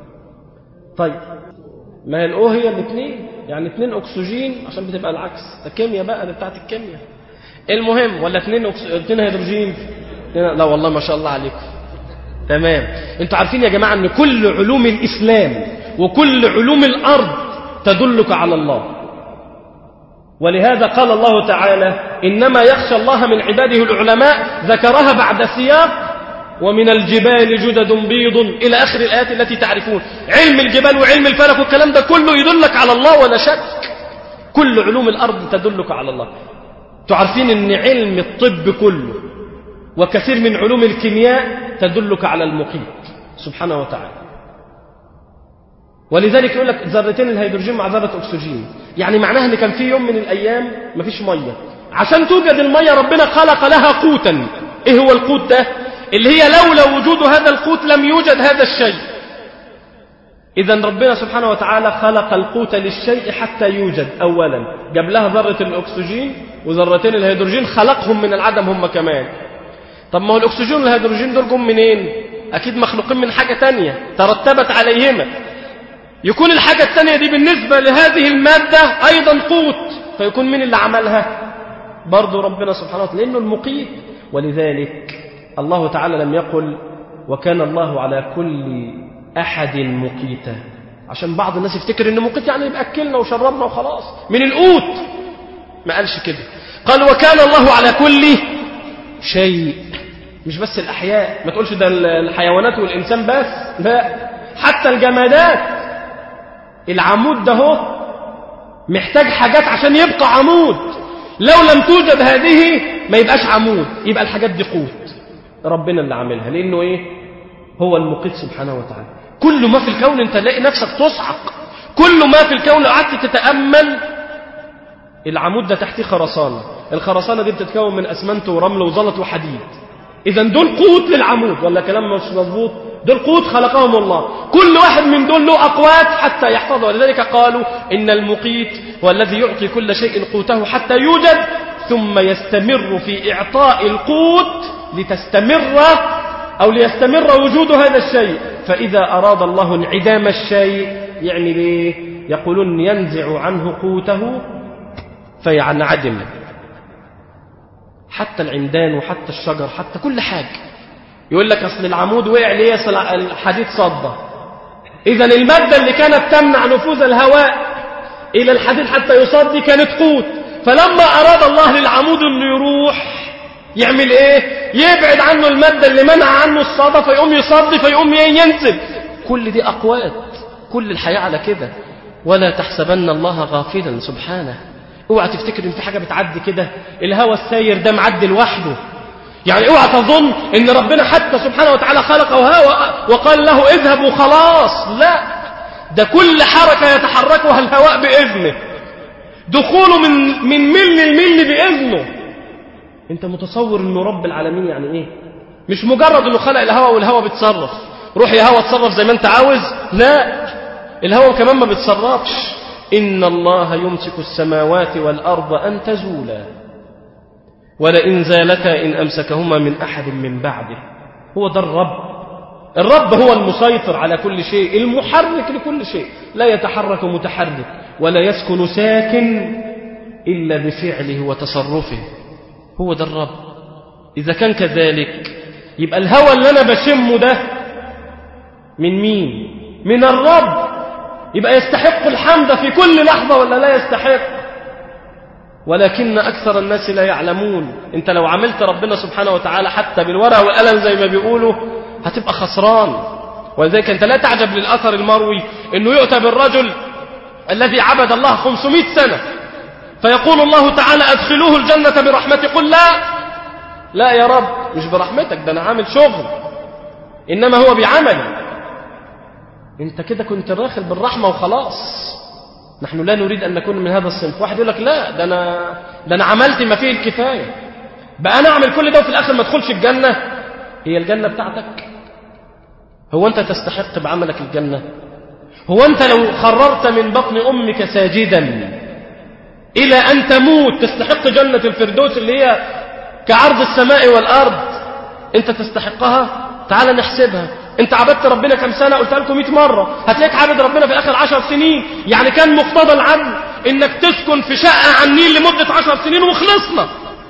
طيب ما هي الاو هي الاثنين يعني اثنين اكسجين عشان بتبقى العكس ده كيمياء بقى ده بتاعت الكيمياء المهم ولا اثنين أكس... اثنين هيدروجين لا والله ما شاء الله عليكم تمام انتوا عارفين يا جماعه ان كل علوم الاسلام وكل علوم الارض تدلك على الله ولهذا قال الله تعالى انما يخشى الله من عباده العلماء ذكرها بعد سياق ومن الجبال جدد بيض إلى آخر الآيات التي تعرفون علم الجبال وعلم الفلك والكلام ده كله يدلك على الله ولا شك كل علوم الأرض تدلك على الله تعرفين أن علم الطب كله وكثير من علوم الكيمياء تدلك على المقيت سبحانه وتعالى ولذلك يقول لك ذرتين الهيدروجين مع ذرة أكسجين يعني معناها أن كان في يوم من الأيام مفيش مية عشان توجد المية ربنا خلق لها قوتا إيه هو القوت ده اللي هي لولا وجود هذا القوت لم يوجد هذا الشيء إذا ربنا سبحانه وتعالى خلق القوت للشيء حتى يوجد أولا جاب لها ذرة الأكسجين وذرتين الهيدروجين خلقهم من العدم هم كمان طب ما هو الأكسجين والهيدروجين دول جم منين أكيد مخلوقين من حاجة تانية ترتبت عليهما يكون الحاجة التانية دي بالنسبة لهذه المادة أيضا قوت فيكون من اللي عملها برضو ربنا سبحانه وتعالى لأنه المقيت ولذلك الله تعالى لم يقل وكان الله على كل أحد مقيتا عشان بعض الناس يفتكر ان مقيت يعني يبقى أكلنا وشربنا وخلاص من القوت ما قالش كده قال وكان الله على كل شيء مش بس الأحياء ما تقولش ده الحيوانات والإنسان بس لا حتى الجمادات العمود ده هو محتاج حاجات عشان يبقى عمود لو لم توجد هذه ما يبقاش عمود يبقى الحاجات دي قوت ربنا اللي عاملها لأنه إيه هو المقيت سبحانه وتعالى كل ما في الكون انت تلاقي نفسك تصعق كل ما في الكون لو قعدت تتأمل العمود ده تحتيه خرسانة الخرسانة دي بتتكون من أسمنت ورمل وزلط وحديد إذا دول قوت للعمود ولا كلام مش مظبوط دول قوت خلقهم الله كل واحد من دول له أقوات حتى يحفظه ولذلك قالوا إن المقيت هو الذي يعطي كل شيء قوته حتى يوجد ثم يستمر في إعطاء القوت لتستمر أو ليستمر وجود هذا الشيء فإذا أراد الله انعدام الشيء يعني ليه يقولون ينزع عنه قوته فينعدم حتى العمدان وحتى الشجر حتى كل حاجة يقول لك أصل العمود وقع ليه أصل الحديد صدى إذا المادة اللي كانت تمنع نفوذ الهواء إلى الحديد حتى يصدي كانت قوت فلما أراد الله للعمود أنه يروح يعمل إيه يبعد عنه المادة اللي منع عنه الصدى فيقوم يصدي فيقوم ينزل كل دي أقوات كل الحياة على كده ولا تحسبن الله غافلا سبحانه اوعى تفتكر ان في حاجة بتعدي كده الهوى الساير ده معدي لوحده يعني اوعى تظن ان ربنا حتى سبحانه وتعالى خلقه هوى وقال له اذهب وخلاص لا ده كل حركة يتحركها الهواء بإذنه دخوله من من مل لمل بإذنه انت متصور انه رب العالمين يعني ايه مش مجرد انه خلق الهواء والهواء بيتصرف روح يا هواء اتصرف زي ما انت عاوز لا الهواء كمان ما بيتصرفش إن الله يمسك السماوات والأرض أن تزولا ولئن زالتا إن أمسكهما من أحد من بعده هو ده الرب الرب هو المسيطر على كل شيء المحرك لكل شيء لا يتحرك متحرك ولا يسكن ساكن إلا بفعله وتصرفه هو ده الرب إذا كان كذلك يبقى الهوى اللي أنا بشمه ده من مين من الرب يبقى يستحق الحمد في كل لحظة ولا لا يستحق ولكن أكثر الناس لا يعلمون أنت لو عملت ربنا سبحانه وتعالى حتى بالورقة والقلم زي ما بيقولوا هتبقى خسران ولذلك أنت لا تعجب للأثر المروي أنه يؤتى بالرجل الذي عبد الله 500 سنة فيقول الله تعالى أدخلوه الجنة برحمتي قل لا لا يا رب مش برحمتك ده أنا عامل شغل إنما هو بعملي انت كده كنت راخل بالرحمة وخلاص نحن لا نريد أن نكون من هذا الصنف واحد يقول لك لا ده أنا, ده أنا عملت ما فيه الكفاية بقى أنا أعمل كل ده وفي الآخر ما ادخلش الجنة هي الجنة بتاعتك هو أنت تستحق بعملك الجنة هو أنت لو خررت من بطن أمك ساجدا إلى أن تموت تستحق جنة الفردوس اللي هي كعرض السماء والأرض أنت تستحقها تعال نحسبها انت عبدت ربنا كم سنة قلت لكم 100 مرة هتلاقيك عابد ربنا في اخر 10 سنين يعني كان مقتضى العبد انك تسكن في شقة على النيل لمدة 10 سنين وخلصنا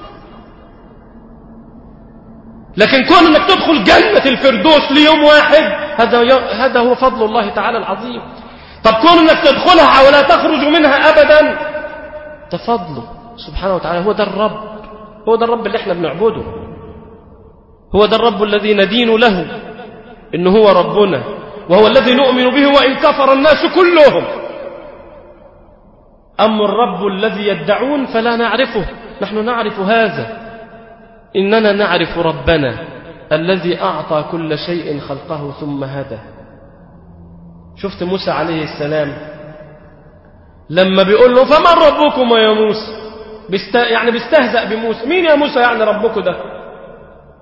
لكن كون انك تدخل جنة الفردوس ليوم واحد هذا هذا هو فضل الله تعالى العظيم طب كون انك تدخلها ولا تخرج منها ابدا تفضله سبحانه وتعالى هو ده الرب هو ده الرب اللي احنا بنعبده هو ده الرب الذي ندين له إنه هو ربنا وهو الذي نؤمن به وإن كفر الناس كلهم أما الرب الذي يدعون فلا نعرفه نحن نعرف هذا إننا نعرف ربنا الذي أعطى كل شيء خلقه ثم هدى شفت موسى عليه السلام لما بيقول له فمن ربكم يا موسى بست... يعني بيستهزأ بموسى مين يا موسى يعني ربكم ده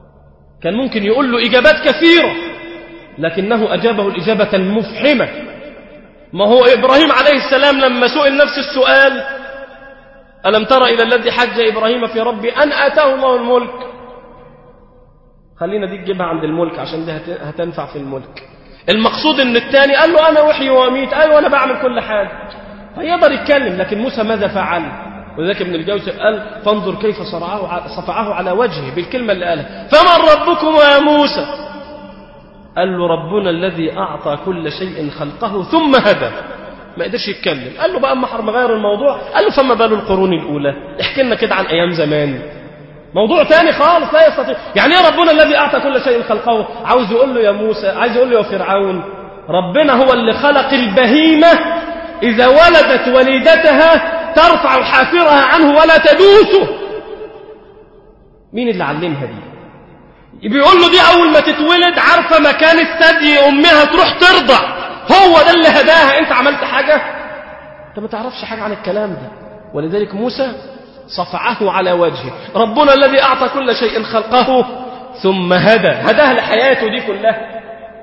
كان ممكن يقول له إجابات كثيرة لكنه أجابه الإجابة المفحمة ما هو إبراهيم عليه السلام لما سئل نفس السؤال ألم تر إلى الذي حج إبراهيم في ربي أن آتاه الله الملك خلينا دي تجيبها عند الملك عشان دي هتنفع في الملك المقصود ان الثاني قال له انا وحي واميت ايوه انا بعمل كل حاجه فيقدر يتكلم لكن موسى ماذا فعل ولذلك ابن الجوزي قال فانظر كيف صرعه صفعه على وجهه بالكلمه اللي قالها فمن ربكم يا موسى قال له ربنا الذي اعطى كل شيء خلقه ثم هدى ما قدرش يتكلم قال له بقى اما حرم غير الموضوع قال له فما بال القرون الاولى احكي لنا كده عن ايام زمان موضوع تاني خالص لا يستطيع يعني ايه ربنا الذي اعطى كل شيء خلقه عاوز يقول له يا موسى عايز يقول له يا فرعون ربنا هو اللي خلق البهيمه اذا ولدت وليدتها ترفع حافرها عنه ولا تدوسه مين اللي علمها دي بيقول له دي اول ما تتولد عارفه مكان الثدي امها تروح ترضع هو ده اللي هداها انت عملت حاجه انت ما تعرفش حاجه عن الكلام ده ولذلك موسى صفعه على وجهه ربنا الذي أعطى كل شيء خلقه ثم هدى هداه لحياته دي كلها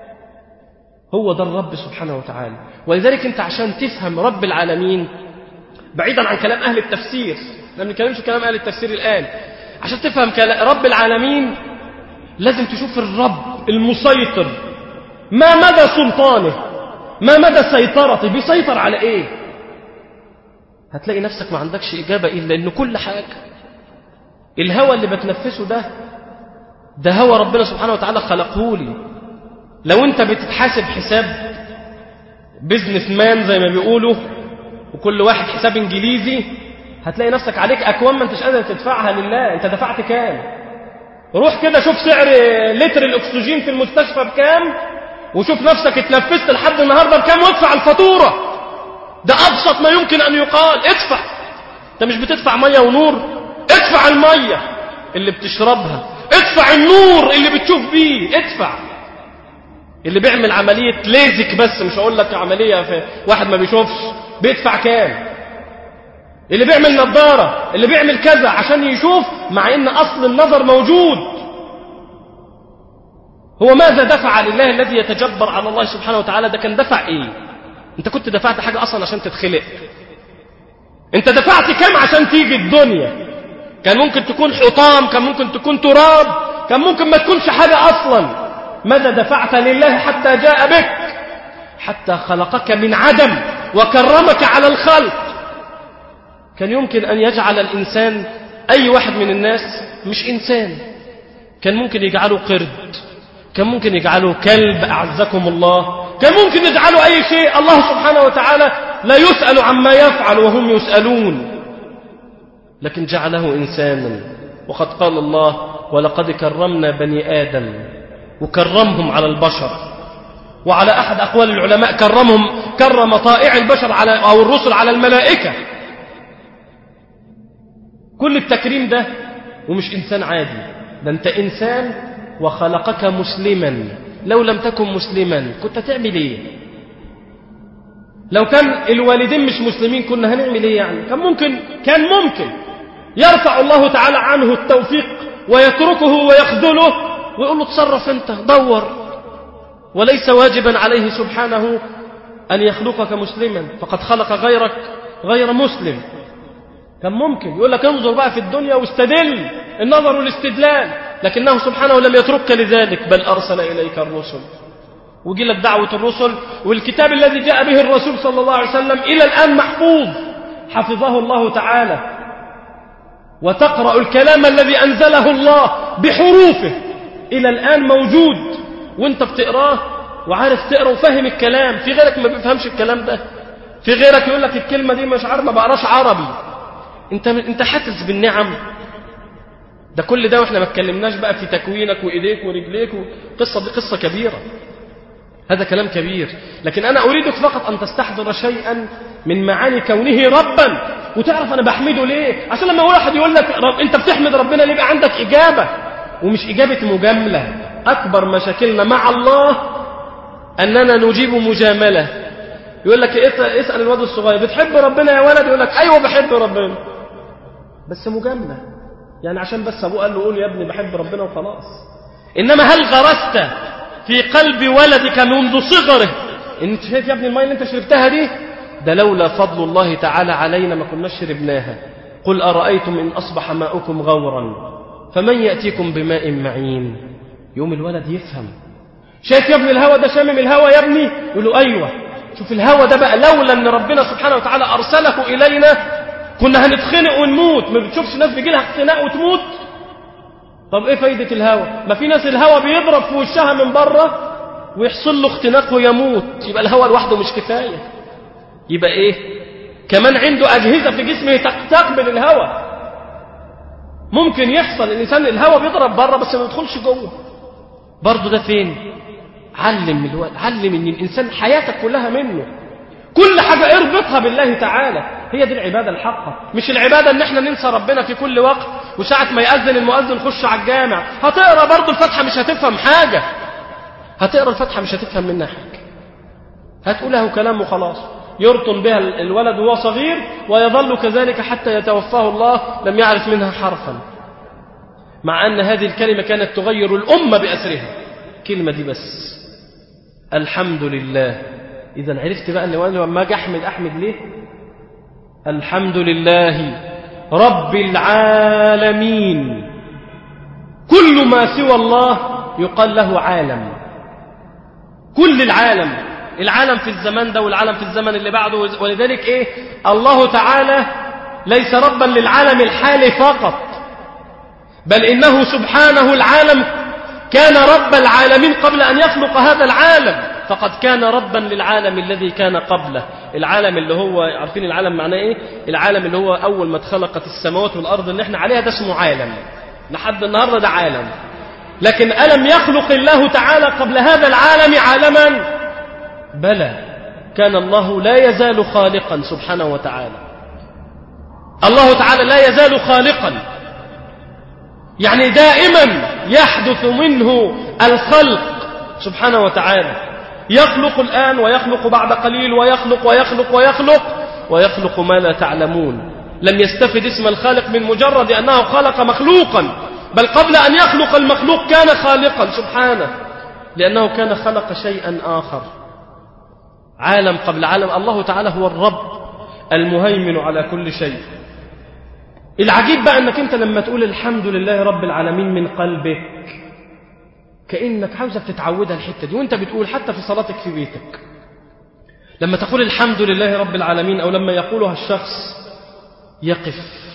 هو ده الرب سبحانه وتعالى ولذلك انت عشان تفهم رب العالمين بعيدا عن كلام أهل التفسير ما بنتكلمش كلام أهل التفسير الآن عشان تفهم رب العالمين لازم تشوف الرب المسيطر ما مدى سلطانه ما مدى سيطرته بيسيطر على ايه هتلاقي نفسك ما عندكش إجابة إلا إن كل حاجة الهوى اللي بتنفسه ده ده هوى ربنا سبحانه وتعالى خلقه لي لو أنت بتتحاسب حساب بزنس مان زي ما بيقولوا وكل واحد حساب إنجليزي هتلاقي نفسك عليك أكوام ما أنتش قادر تدفعها لله أنت دفعت كام روح كده شوف سعر لتر الأكسجين في المستشفى بكام وشوف نفسك اتنفست لحد النهاردة بكام وادفع الفاتورة ده أبسط ما يمكن أن يقال ادفع أنت مش بتدفع مية ونور ادفع المية اللي بتشربها ادفع النور اللي بتشوف بيه ادفع اللي بيعمل عملية ليزك بس مش هقول لك عملية في واحد ما بيشوفش بيدفع كام اللي بيعمل نظارة اللي بيعمل كذا عشان يشوف مع ان اصل النظر موجود هو ماذا دفع لله الذي يتجبر على الله سبحانه وتعالى ده كان دفع ايه انت كنت دفعت حاجة اصلا عشان تتخلق انت دفعت كم عشان تيجي الدنيا كان ممكن تكون حطام كان ممكن تكون تراب كان ممكن ما تكونش حاجة اصلا ماذا دفعت لله حتى جاء بك حتى خلقك من عدم وكرمك على الخلق كان يمكن أن يجعل الإنسان أي واحد من الناس مش إنسان كان ممكن يجعله قرد كان ممكن يجعله كلب أعزكم الله كان ممكن يجعله أي شيء الله سبحانه وتعالى لا يسأل عما يفعل وهم يسألون لكن جعله إنسانا وقد قال الله ولقد كرمنا بني آدم وكرمهم على البشر وعلى أحد أقوال العلماء كرمهم كرم طائع البشر على أو الرسل على الملائكة كل التكريم ده ومش إنسان عادي ده أنت إنسان وخلقك مسلما لو لم تكن مسلما كنت تعمل إيه لو كان الوالدين مش مسلمين كنا هنعمل إيه يعني كان ممكن كان ممكن يرفع الله تعالى عنه التوفيق ويتركه ويخذله ويقول له تصرف أنت دور وليس واجبا عليه سبحانه أن يخلقك مسلما فقد خلق غيرك غير مسلم كان ممكن يقول لك انظر بقى في الدنيا واستدل النظر والاستدلال لكنه سبحانه لم يتركك لذلك بل أرسل إليك الرسل وجي لك دعوة الرسل والكتاب الذي جاء به الرسول صلى الله عليه وسلم إلى الآن محفوظ حفظه الله تعالى وتقرأ الكلام الذي أنزله الله بحروفه إلى الآن موجود وانت بتقراه وعارف تقرأ وفهم الكلام في غيرك ما بيفهمش الكلام ده في غيرك يقول لك الكلمة دي مش عارف ما بقراش عربي انت انت حاسس بالنعم ده كل ده واحنا ما اتكلمناش بقى في تكوينك وايديك ورجليك قصه دي قصه كبيره هذا كلام كبير لكن انا اريدك فقط ان تستحضر شيئا من معاني كونه ربا وتعرف انا بحمده ليه عشان لما واحد يقول لك رب انت بتحمد ربنا ليه يبقى عندك اجابه ومش اجابه مجامله اكبر مشاكلنا مع الله اننا نجيب مجامله يقول لك اسال الواد الصغير بتحب ربنا يا ولد يقول لك ايوه بحب ربنا بس مجاملة يعني عشان بس أبوه قال له قول يا ابني بحب ربنا وخلاص إنما هل غرست في قلب ولدك منذ صغره انت شايف يا ابني الميه اللي انت شربتها دي ده لولا فضل الله تعالى علينا ما كناش شربناها قل أرأيتم إن أصبح ماؤكم غورا فمن يأتيكم بماء معين يوم الولد يفهم شايف يا ابني الهوى ده شامم الهوى يا ابني يقول له أيوة شوف الهوى ده بقى لولا أن ربنا سبحانه وتعالى أرسله إلينا كنا هنتخنق ونموت ما بتشوفش ناس بيجي لها اختناق وتموت طب ايه فايدة الهوى ما في ناس الهوى بيضرب في وشها من بره ويحصل له اختناق ويموت يبقى الهوى لوحده مش كفاية يبقى ايه كمان عنده أجهزة في جسمه تقبل الهوى ممكن يحصل الإنسان الهوى بيضرب بره بس ما يدخلش جوه برضه ده فين علم الوقت علم ان الانسان حياتك كلها منه كل حاجة اربطها بالله تعالى هي دي العبادة الحقة مش العبادة ان احنا ننسى ربنا في كل وقت وساعة ما يأذن المؤذن خش على الجامع هتقرأ برضه الفتحة مش هتفهم حاجة هتقرأ الفتحة مش هتفهم منها حاجة هتقولها كلام وخلاص يرطن بها الولد وهو صغير ويظل كذلك حتى يتوفاه الله لم يعرف منها حرفا مع أن هذه الكلمة كانت تغير الأمة بأسرها كلمة دي بس الحمد لله إذا عرفت بقى أن لما أجي أحمد أحمد ليه الحمد لله رب العالمين كل ما سوى الله يقال له عالم كل العالم العالم في الزمان ده والعالم في الزمن اللي بعده ولذلك إيه الله تعالى ليس ربا للعالم الحالي فقط بل إنه سبحانه العالم كان رب العالمين قبل أن يخلق هذا العالم فقد كان ربا للعالم الذي كان قبله العالم اللي هو عارفين العالم معناه ايه العالم اللي هو اول ما اتخلقت السماوات والارض اللي احنا عليها ده اسمه عالم لحد النهارده ده عالم لكن الم يخلق الله تعالى قبل هذا العالم عالما بلى كان الله لا يزال خالقا سبحانه وتعالى الله تعالى لا يزال خالقا يعني دائما يحدث منه الخلق سبحانه وتعالى يخلق الآن ويخلق بعد قليل ويخلق ويخلق ويخلق ويخلق ما لا تعلمون لم يستفد اسم الخالق من مجرد أنه خلق مخلوقا بل قبل أن يخلق المخلوق كان خالقا سبحانه لأنه كان خلق شيئا آخر عالم قبل عالم الله تعالى هو الرب المهيمن على كل شيء العجيب بقى أنك أنت لما تقول الحمد لله رب العالمين من قلبك كأنك عاوزك تتعودها الحتة دي وانت بتقول حتى في صلاتك في بيتك لما تقول الحمد لله رب العالمين أو لما يقولها الشخص يقف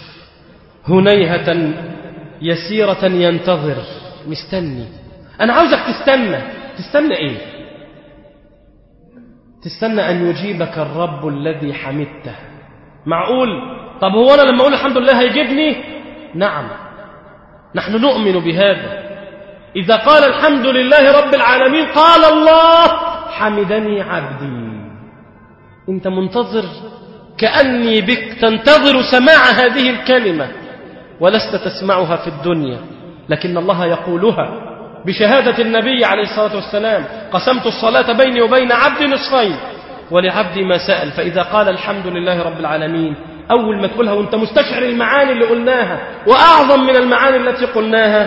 هنيهة يسيرة ينتظر مستني أنا عاوزك تستنى تستنى إيه تستنى أن يجيبك الرب الذي حمدته معقول طب هو أنا لما أقول الحمد لله هيجيبني نعم نحن نؤمن بهذا إذا قال الحمد لله رب العالمين قال الله حمدني عبدي أنت منتظر كأني بك تنتظر سماع هذه الكلمة ولست تسمعها في الدنيا لكن الله يقولها بشهادة النبي عليه الصلاة والسلام قسمت الصلاة بيني وبين عبد نصفين ولعبدي ما سأل فإذا قال الحمد لله رب العالمين أول ما تقولها وانت مستشعر المعاني اللي قلناها وأعظم من المعاني التي قلناها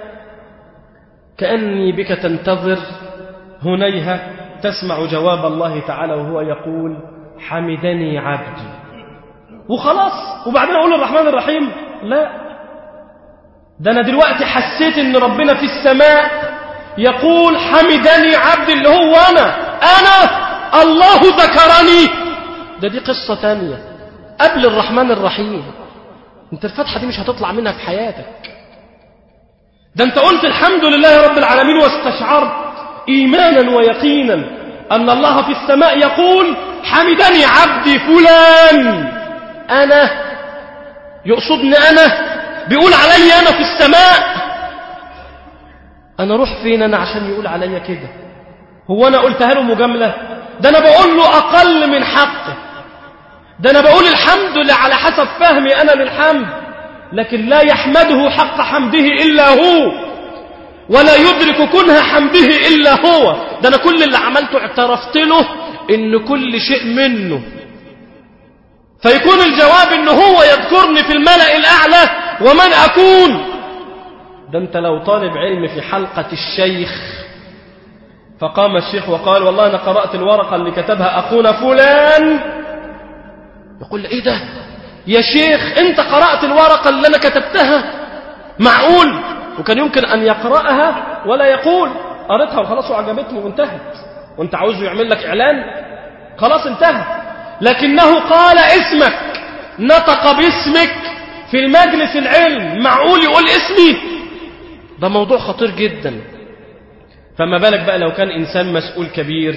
كأني بك تنتظر هنيها تسمع جواب الله تعالى وهو يقول حمدني عبدي وخلاص وبعدين أقول الرحمن الرحيم لا ده أنا دلوقتي حسيت إن ربنا في السماء يقول حمدني عبدي اللي هو أنا أنا الله ذكرني ده دي قصة تانية قبل الرحمن الرحيم انت الفتحة دي مش هتطلع منها في حياتك ده انت قلت الحمد لله رب العالمين واستشعرت ايمانا ويقينا ان الله في السماء يقول حمدني عبدي فلان انا يقصدني انا بيقول علي انا في السماء انا اروح فين انا عشان يقول علي كده هو انا قلتها له مجامله ده انا بقول له اقل من حقه ده انا بقول الحمد لله على حسب فهمي انا للحمد لكن لا يحمده حق حمده إلا هو ولا يدرك كنه حمده إلا هو ده أنا كل اللي عملته اعترفت له إن كل شيء منه فيكون الجواب إن هو يذكرني في الملأ الأعلى ومن أكون ده أنت لو طالب علم في حلقة الشيخ فقام الشيخ وقال والله أنا قرأت الورقة اللي كتبها أخونا فلان يقول لي إيه ده يا شيخ أنت قرأت الورقة اللي أنا كتبتها معقول وكان يمكن أن يقرأها ولا يقول قريتها وخلاص وعجبتني وانتهت وانت عاوزه يعمل لك إعلان خلاص انتهى لكنه قال اسمك نطق باسمك في المجلس العلم معقول يقول اسمي ده موضوع خطير جدا فما بالك بقى لو كان إنسان مسؤول كبير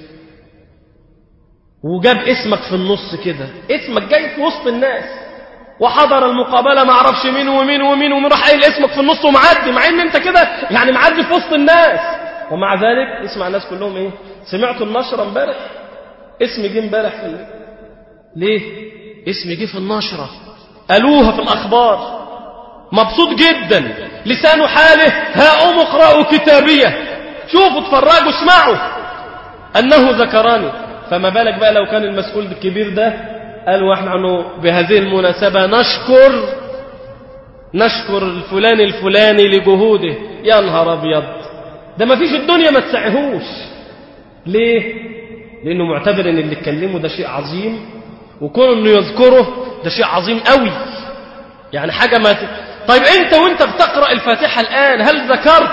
وجاب اسمك في النص كده اسمك جاي في وسط الناس وحضر المقابلة ما اعرفش مين ومين ومين ومين راح قايل اسمك في النص ومعدي مع ان انت كده يعني معدي في وسط الناس ومع ذلك يسمع الناس كلهم ايه سمعتوا النشرة امبارح اسمي جه امبارح في ال... ليه اسمي جه في النشرة قالوها في الاخبار مبسوط جدا لسان حاله ها أم اقرأوا كتابية شوفوا اتفرجوا اسمعوا أنه ذكراني فما بالك بقى لو كان المسؤول الكبير ده قال واحنا بهذه المناسبة نشكر نشكر الفلان الفلاني لجهوده يا نهار أبيض ده ما فيش الدنيا ما تسعهوش ليه لأنه معتبر أن اللي اتكلمه ده شيء عظيم وكون أنه يذكره ده شيء عظيم قوي يعني حاجة ما ت... طيب أنت وأنت بتقرأ الفاتحة الآن هل ذكرت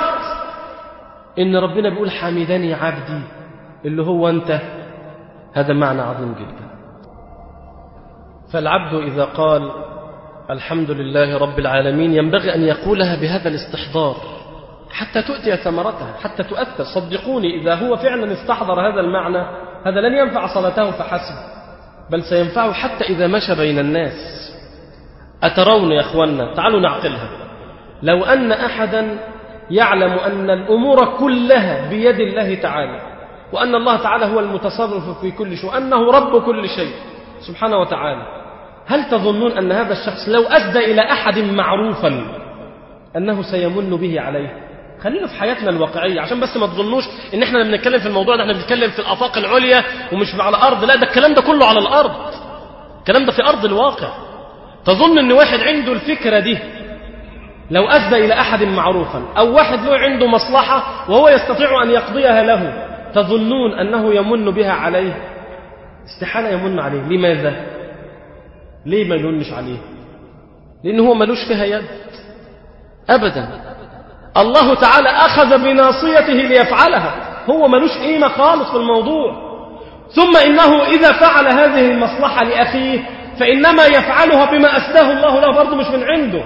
إن ربنا بيقول حمدني عبدي اللي هو أنت هذا معنى عظيم جدا فالعبد إذا قال الحمد لله رب العالمين ينبغي أن يقولها بهذا الاستحضار حتى تؤتي ثمرتها حتى تؤثر صدقوني إذا هو فعلا استحضر هذا المعنى هذا لن ينفع صلاته فحسب بل سينفعه حتى إذا مشى بين الناس أترون يا أخوانا تعالوا نعقلها لو أن أحدا يعلم أن الأمور كلها بيد الله تعالى وأن الله تعالى هو المتصرف في كل شيء وأنه رب كل شيء سبحانه وتعالى هل تظنون أن هذا الشخص لو أسدى إلى أحد معروفا أنه سيمن به عليه خلينا في حياتنا الواقعية عشان بس ما تظنوش ان احنا بنتكلم في الموضوع ده احنا بنتكلم في الافاق العليا ومش على الارض لا ده الكلام ده كله على الارض الكلام ده في ارض الواقع تظن ان واحد عنده الفكرة دي لو أسدى إلى أحد معروفا أو واحد له عنده مصلحة وهو يستطيع أن يقضيها له تظنون أنه يمن بها عليه استحالة يمن عليه لماذا ليه ما يمنش عليه لأنه هو ملوش فيها يد أبدا الله تعالى أخذ بناصيته ليفعلها هو ملوش قيمة خالص في الموضوع ثم إنه إذا فعل هذه المصلحة لأخيه فإنما يفعلها بما أسداه الله له برضه مش من عنده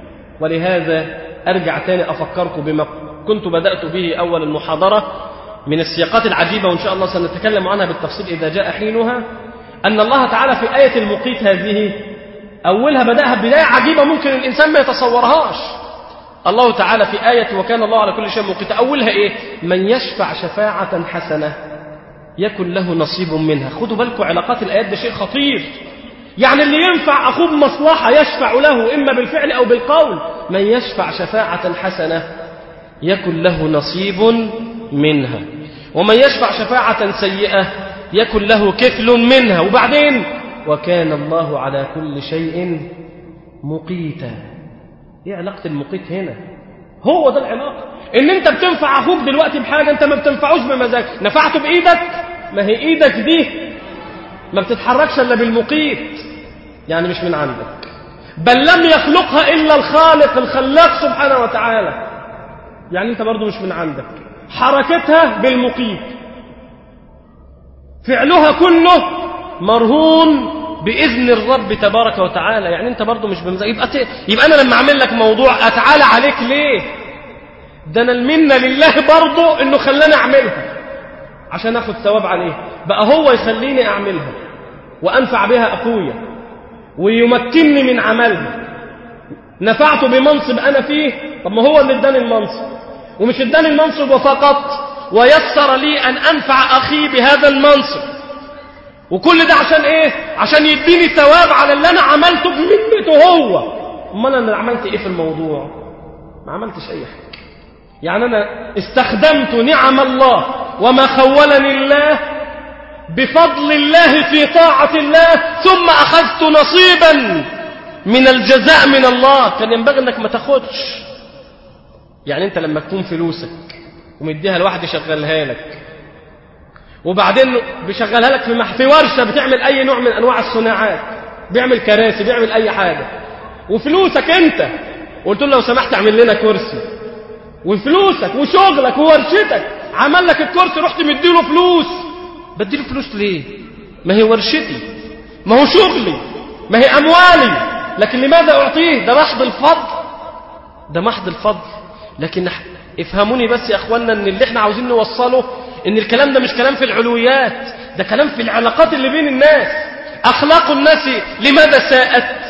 ولهذا أرجع تاني أفكركم بما كنت بدأت به أول المحاضرة من السياقات العجيبة وإن شاء الله سنتكلم عنها بالتفصيل إذا جاء حينها أن الله تعالى في آية المقيت هذه أولها بدأها بداية عجيبة ممكن الإنسان ما يتصورهاش الله تعالى في آية وكان الله على كل شيء مقيتا أولها إيه من يشفع شفاعة حسنة يكن له نصيب منها خدوا بالكم علاقات الآيات ده شيء خطير يعني اللي ينفع أخوه بمصلحة يشفع له إما بالفعل أو بالقول من يشفع شفاعة حسنة يكن له نصيب منها ومن يشفع شفاعة سيئة يكن له كفل منها وبعدين وكان الله على كل شيء مقيتا ايه علاقة المقيت هنا هو ده العلاقة ان انت بتنفع اخوك دلوقتي بحاجة انت ما بتنفعوش بمزاج نفعته بايدك ما هي ايدك دي ما بتتحركش الا بالمقيت يعني مش من عندك بل لم يخلقها الا الخالق الخلاق سبحانه وتعالى يعني انت برضو مش من عندك حركتها بالمقيت فعلها كله مرهون بإذن الرب تبارك وتعالى يعني أنت برضو مش بمزاج يبقى, ت... يبقى أنا لما أعمل لك موضوع أتعالى عليك ليه ده أنا المنة لله برضو إنه خلاني أعملها عشان أخذ ثواب عليه بقى هو يخليني أعملها وأنفع بها أخويا ويمكنني من عملها نفعته بمنصب أنا فيه طب ما هو اللي اداني المنصب ومش اداني المنصب وفقط ويسر لي أن أنفع أخي بهذا المنصب وكل ده عشان ايه عشان يديني ثواب على اللي انا عملته بمنته هو امال انا عملت ايه في الموضوع ما عملتش اي حاجه يعني انا استخدمت نعم الله وما خولني الله بفضل الله في طاعة الله ثم أخذت نصيبا من الجزاء من الله كان ينبغي أنك ما تاخدش يعني أنت لما تكون فلوسك ومديها لواحد يشغلها لك وبعدين بيشغلها لك في, مح... في ورشة بتعمل أي نوع من أنواع الصناعات بيعمل كراسي بيعمل أي حاجة وفلوسك أنت قلت له لو سمحت اعمل لنا كرسي وفلوسك وشغلك وورشتك عمل لك الكرسي رحت مديله فلوس بديله فلوس ليه ما هي ورشتي ما هو شغلي ما هي أموالي لكن لماذا أعطيه ده محض الفضل ده محض الفضل لكن افهموني بس يا أخوانا أن اللي احنا عاوزين نوصله أن الكلام ده مش كلام في العلويات ده كلام في العلاقات اللي بين الناس أخلاق الناس لماذا ساءت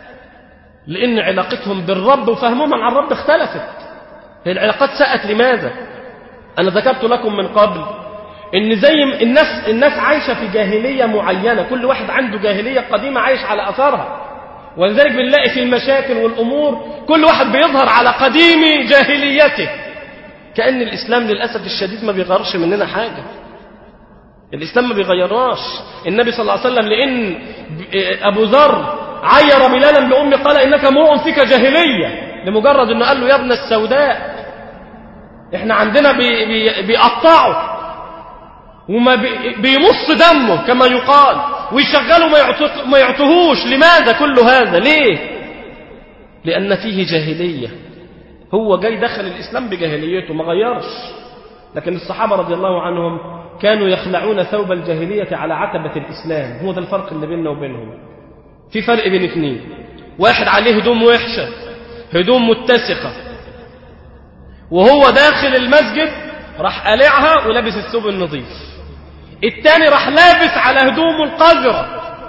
لأن علاقتهم بالرب وفهمهم عن الرب اختلفت هي العلاقات ساءت لماذا أنا ذكرت لكم من قبل ان زي الناس الناس عايشه في جاهليه معينه كل واحد عنده جاهليه قديمه عايش على اثرها ولذلك بنلاقي في المشاكل والامور كل واحد بيظهر على قديم جاهليته كان الاسلام للاسف الشديد ما بيغيرش مننا حاجه الاسلام ما بيغيرناش النبي صلى الله عليه وسلم لان ابو ذر عير بلالا بامه قال انك امرؤ فيك جاهليه لمجرد انه قال له يا ابن السوداء احنا عندنا بي بي بيقطعوا وما بيمص دمه كما يقال ويشغله ما, ما يعطوهوش لماذا كل هذا ليه لأن فيه جاهلية هو جاي دخل الإسلام بجاهليته ما غيرش لكن الصحابة رضي الله عنهم كانوا يخلعون ثوب الجاهلية على عتبة الإسلام هو ده الفرق اللي بيننا وبينهم في فرق بين اثنين واحد عليه هدوم وحشة هدوم متسخة وهو داخل المسجد راح قلعها ولابس الثوب النظيف التاني راح لابس على هدومه القذرة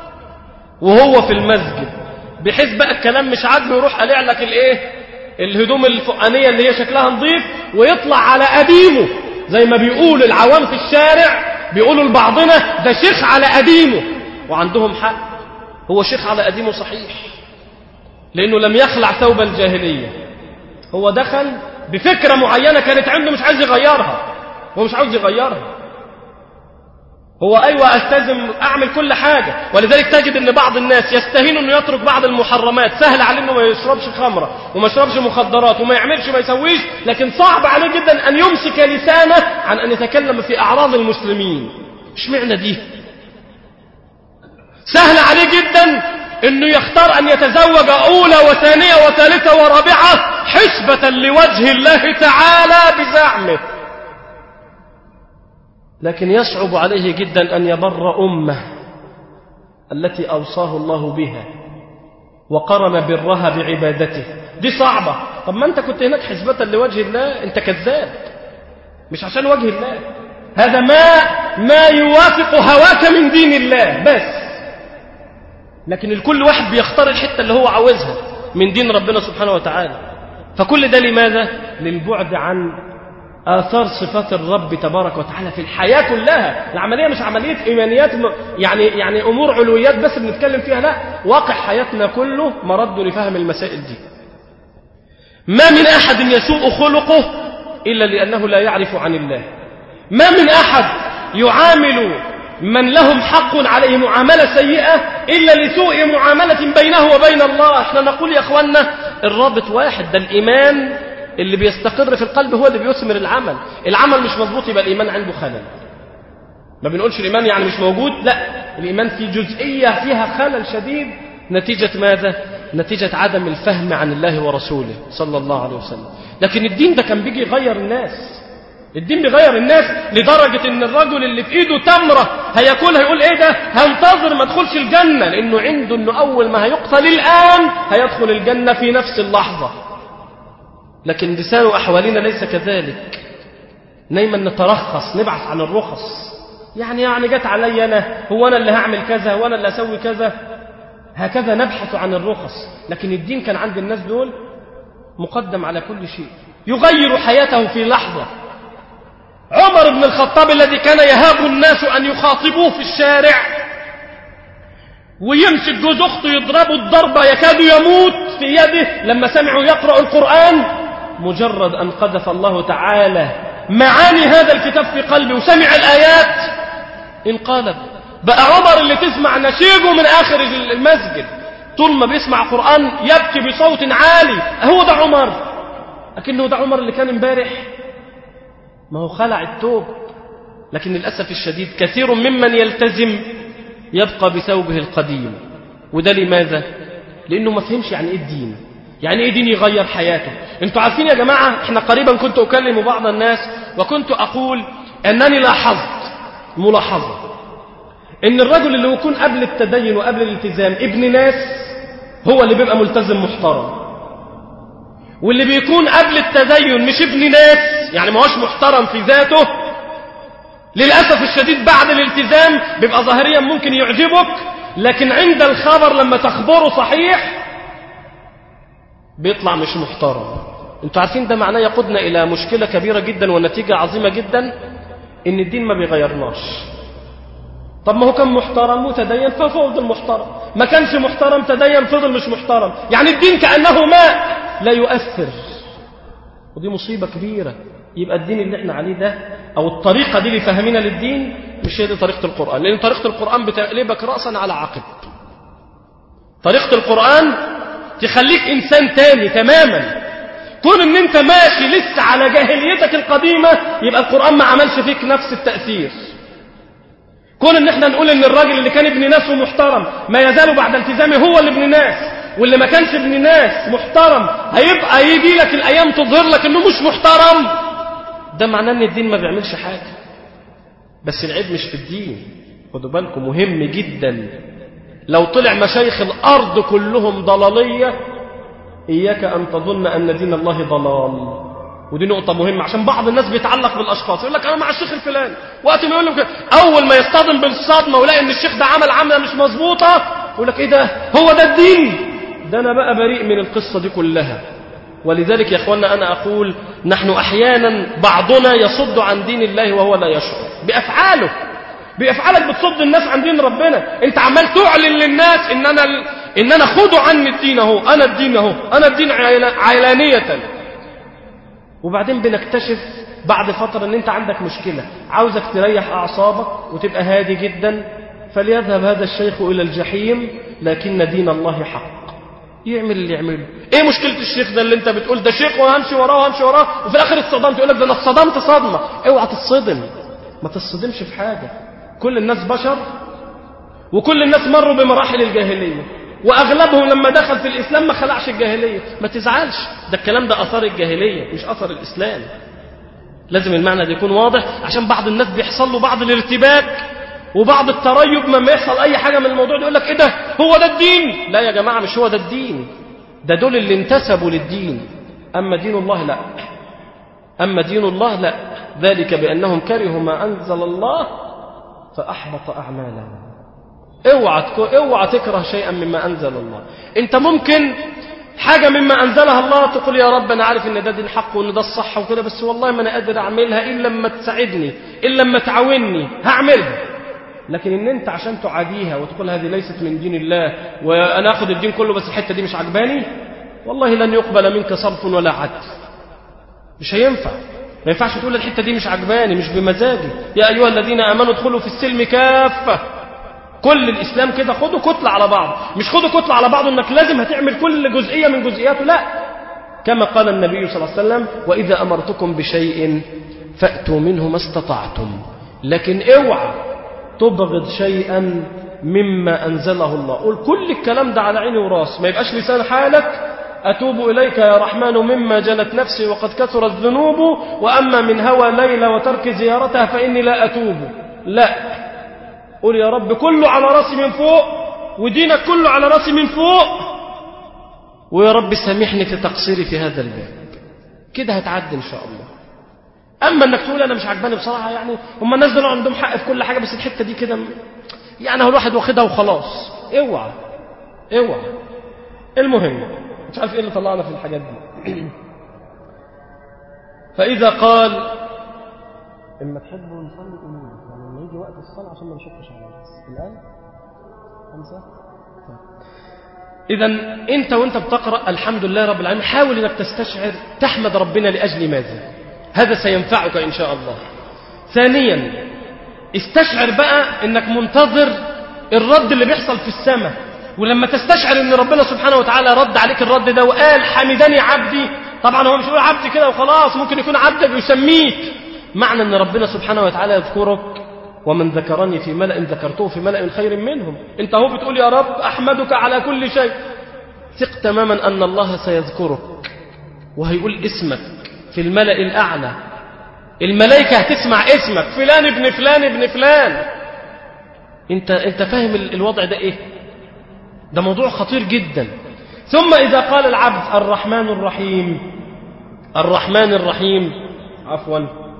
وهو في المسجد بحيث بقى الكلام مش عاجبه يروح قلع لك الايه الهدوم الفوقانيه اللي هي شكلها نظيف ويطلع على قديمه زي ما بيقول العوام في الشارع بيقولوا لبعضنا ده شيخ على قديمه وعندهم حق هو شيخ على قديمه صحيح لانه لم يخلع ثوب الجاهليه هو دخل بفكره معينه كانت عنده مش عايز يغيرها هو مش عاوز يغيرها هو أيوة ألتزم أعمل كل حاجة ولذلك تجد أن بعض الناس يستهين أنه يترك بعض المحرمات سهل عليه أنه ما يشربش خمرة وما يشربش مخدرات وما يعملش ما يسويش لكن صعب عليه جدا أن يمسك لسانه عن أن يتكلم في أعراض المسلمين مش معنى دي سهل عليه جدا أنه يختار أن يتزوج أولى وثانية وثالثة ورابعة حسبة لوجه الله تعالى بزعمه لكن يصعب عليه جدا أن يبر أمه التي أوصاه الله بها وقرن برها بعبادته دي صعبة طب ما أنت كنت هناك حسبة لوجه الله أنت كذاب مش عشان وجه الله هذا ما ما يوافق هواك من دين الله بس لكن الكل واحد بيختار الحتة اللي هو عاوزها من دين ربنا سبحانه وتعالى فكل ده لماذا للبعد عن آثار صفات الرب تبارك وتعالى في الحياة كلها العملية مش عملية إيمانيات يعني يعني أمور علويات بس بنتكلم فيها لا واقع حياتنا كله مرد لفهم المسائل دي ما من أحد يسوء خلقه إلا لأنه لا يعرف عن الله ما من أحد يعامل من لهم حق عليه معاملة سيئة إلا لسوء معاملة بينه وبين الله احنا نقول يا أخوانا الرابط واحد ده الإيمان اللي بيستقر في القلب هو اللي بيثمر العمل العمل مش مظبوط يبقى الإيمان عنده خلل ما بنقولش الإيمان يعني مش موجود لا الإيمان في جزئية فيها خلل شديد نتيجة ماذا نتيجة عدم الفهم عن الله ورسوله صلى الله عليه وسلم لكن الدين ده كان بيجي يغير الناس الدين بيغير الناس لدرجة ان الرجل اللي في ايده تمرة هياكلها يقول ايه ده هنتظر ما ادخلش الجنة لانه عنده انه اول ما هيقتل الان هيدخل الجنة في نفس اللحظة لكن لسان أحوالنا ليس كذلك دايما نترخص نبعث عن الرخص يعني يعني جت علي أنا هو أنا اللي هعمل كذا هو أنا اللي أسوي كذا هكذا نبحث عن الرخص لكن الدين كان عند الناس دول مقدم على كل شيء يغير حياته في لحظة عمر بن الخطاب الذي كان يهاب الناس أن يخاطبوه في الشارع ويمسك جوز أخته يضربه الضربة يكاد يموت في يده لما سمعوا يقرأ القرآن مجرد أن قذف الله تعالى معاني هذا الكتاب في قلبه وسمع الآيات انقلب بقى عمر اللي تسمع نشيجه من آخر المسجد طول ما بيسمع قرآن يبكي بصوت عالي هو ده عمر لكنه ده عمر اللي كان امبارح ما هو خلع التوب لكن للأسف الشديد كثير ممن يلتزم يبقى بثوبه القديم وده لماذا؟ لأنه ما فهمش يعني إيه الدين يعني إيه دين يغير حياته أنتوا عارفين يا جماعة إحنا قريبا كنت أكلم بعض الناس وكنت أقول أنني لاحظت ملاحظة إن الرجل اللي يكون قبل التدين وقبل الالتزام ابن ناس هو اللي بيبقى ملتزم محترم واللي بيكون قبل التدين مش ابن ناس يعني ما هوش محترم في ذاته للأسف الشديد بعد الالتزام بيبقى ظاهريا ممكن يعجبك لكن عند الخبر لما تخبره صحيح بيطلع مش محترم انتوا عارفين ده معناه يقودنا إلى مشكلة كبيرة جدا ونتيجة عظيمة جدا إن الدين ما بيغيرناش طب ما هو كان محترم وتدين ففضل محترم ما كانش محترم تدين فضل مش محترم يعني الدين كأنه ماء لا يؤثر ودي مصيبة كبيرة يبقى الدين اللي احنا عليه ده أو الطريقة دي اللي فهمنا للدين مش هي دي طريقة القرآن لأن طريقة القرآن بتقلبك رأسا على عقب طريقة القرآن تخليك إنسان تاني تماما كون ان انت ماشي لسه على جاهليتك القديمة يبقى القرآن ما عملش فيك نفس التأثير كون ان احنا نقول ان الراجل اللي كان ابن ناس ومحترم ما يزال بعد التزامه هو اللي ابن ناس واللي ما كانش ابن ناس محترم هيبقى يجي لك الايام تظهر لك انه مش محترم ده معناه ان الدين ما بيعملش حاجة بس العيب مش في الدين خدوا بالكم مهم جدا لو طلع مشايخ الارض كلهم ضلالية اياك ان تظن ان دين الله ضلال ودي نقطة مهمة عشان بعض الناس بيتعلق بالأشخاص يقول لك أنا مع الشيخ الفلاني وقت ما يقول لك أول ما يصطدم بالصدمة ويلاقي إن الشيخ ده عمل عملة مش مظبوطة يقول لك إيه ده هو ده الدين ده أنا بقى بريء من القصة دي كلها ولذلك يا أخوانا أنا أقول نحن أحيانا بعضنا يصد عن دين الله وهو لا يشعر بأفعاله بأفعالك بتصد الناس عن دين ربنا أنت عمال تعلن للناس إن أنا إن أنا خدوا عني الدين أهو أنا الدين أهو أنا الدين علانية وبعدين بنكتشف بعد فترة ان انت عندك مشكلة عاوزك تريح اعصابك وتبقى هادي جدا فليذهب هذا الشيخ الى الجحيم لكن دين الله حق يعمل اللي يعمله ايه مشكلة الشيخ ده اللي انت بتقول ده شيخ وهمشي وراه وهمشي وراه وفي الاخر اتصدمت يقول لك ده انا اتصدمت صدمة اوعى تتصدم ما تصدمش في حاجة كل الناس بشر وكل الناس مروا بمراحل الجاهلية واغلبهم لما دخل في الاسلام ما خلعش الجاهليه ما تزعلش ده الكلام ده اثار الجاهليه مش اثر الاسلام لازم المعنى ده يكون واضح عشان بعض الناس بيحصل له بعض الارتباك وبعض التريب لما يحصل اي حاجه من الموضوع ده يقول لك ايه ده هو ده الدين لا يا جماعه مش هو ده الدين ده دول اللي انتسبوا للدين اما دين الله لا اما دين الله لا ذلك بانهم كرهوا ما انزل الله فاحبط اعمالهم اوعى اوعى تكره شيئا مما انزل الله انت ممكن حاجه مما انزلها الله تقول يا رب انا عارف ان ده دين حق وان ده الصح وكده بس والله ما انا قادر اعملها الا لما تساعدني الا لما تعاوني هعملها لكن ان انت عشان تعاديها وتقول هذه ليست من دين الله وانا اخذ الدين كله بس الحته دي مش عجباني والله لن يقبل منك صرف ولا عدل مش هينفع ما ينفعش تقول الحته دي مش عجباني مش بمزاجي يا ايها الذين امنوا ادخلوا في السلم كافه كل الإسلام كده خده كتلة على بعض مش خده كتلة على بعض انك لازم هتعمل كل جزئية من جزئياته لا كما قال النبي صلى الله عليه وسلم وإذا أمرتكم بشيء فأتوا منه ما استطعتم لكن اوعى تبغض شيئا مما أنزله الله قول كل الكلام ده على عيني وراس ما يبقاش لسان حالك أتوب إليك يا رحمن مما جنت نفسي وقد كثرت ذنوب وأما من هوى ليلى وترك زيارتها فإني لا أتوب لا قول يا رب كله على راسي من فوق ودينك كله على راسي من فوق ويا رب سامحني في تقصيري في هذا الباب كده هتعدي ان شاء الله اما انك تقول انا مش عجباني بصراحه يعني هم الناس دول عندهم حق في كل حاجه بس الحته دي كده يعني هو الواحد واخدها وخلاص اوعى اوعى المهم مش عارف ايه اللي طلعنا في الحاجات دي فاذا قال اما تحبوا نصلي قولوا يعني لما يجي وقت الصلاة عشان ما نشكش على الناس الآن خمسة إذا أنت وأنت بتقرأ الحمد لله رب العالمين حاول أنك تستشعر تحمد ربنا لأجل ماذا هذا سينفعك إن شاء الله ثانيا استشعر بقى أنك منتظر الرد اللي بيحصل في السماء ولما تستشعر أن ربنا سبحانه وتعالى رد عليك الرد ده وقال حمدني عبدي طبعا هو مش يقول عبدي كده وخلاص ممكن يكون عبدك يسميك معنى أن ربنا سبحانه وتعالى يذكرك ومن ذكرني في ملأ ذكرته في ملأ خير منهم انت هو بتقول يا رب أحمدك على كل شيء ثق تماما أن الله سيذكرك وهيقول اسمك في الملأ الأعلى الملائكة هتسمع اسمك فلان ابن فلان ابن فلان انت, انت فاهم الوضع ده ايه ده موضوع خطير جدا ثم إذا قال العبد الرحمن الرحيم الرحمن الرحيم عفوا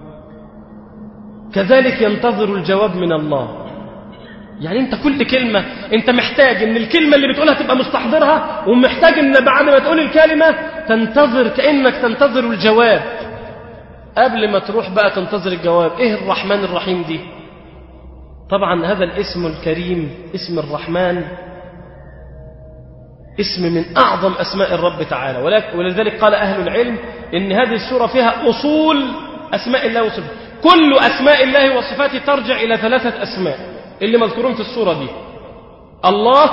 كذلك ينتظر الجواب من الله يعني انت كل كلمة انت محتاج ان الكلمة اللي بتقولها تبقى مستحضرها ومحتاج ان بعد ما تقول الكلمة تنتظر كأنك تنتظر الجواب قبل ما تروح بقى تنتظر الجواب ايه الرحمن الرحيم دي طبعا هذا الاسم الكريم اسم الرحمن اسم من أعظم أسماء الرب تعالى ولذلك قال أهل العلم إن هذه السورة فيها أصول أسماء الله وصفاته كل أسماء الله وصفاته ترجع إلى ثلاثة أسماء اللي مذكورون في السورة دي الله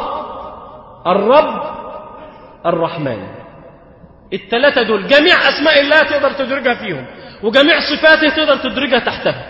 الرب الرحمن الثلاثة دول جميع أسماء الله تقدر تدرجها فيهم وجميع صفاته تقدر تدرجها تحتها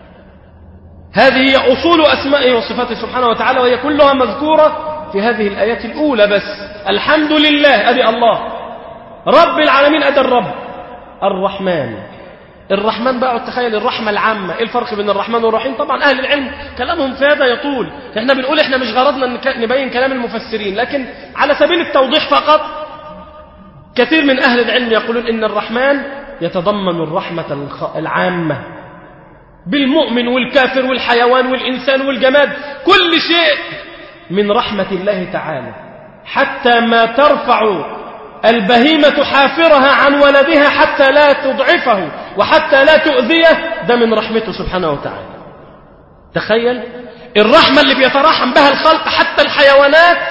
هذه هي أصول أسمائه وصفاته سبحانه وتعالى وهي كلها مذكورة في هذه الآيات الأولى بس الحمد لله أدي الله رب العالمين أدي الرب الرحمن الرحمن بقى تخيل الرحمة العامة ايه الفرق بين الرحمن والرحيم طبعا اهل العلم كلامهم في هذا يطول احنا بنقول احنا مش غرضنا نبين كلام المفسرين لكن على سبيل التوضيح فقط كثير من اهل العلم يقولون ان الرحمن يتضمن الرحمة العامة بالمؤمن والكافر والحيوان والإنسان والجماد كل شيء من رحمة الله تعالى حتى ما ترفع البهيمة حافرها عن ولدها حتى لا تضعفه وحتى لا تؤذيه ده من رحمته سبحانه وتعالى تخيل الرحمة اللي بيترحم بها الخلق حتى الحيوانات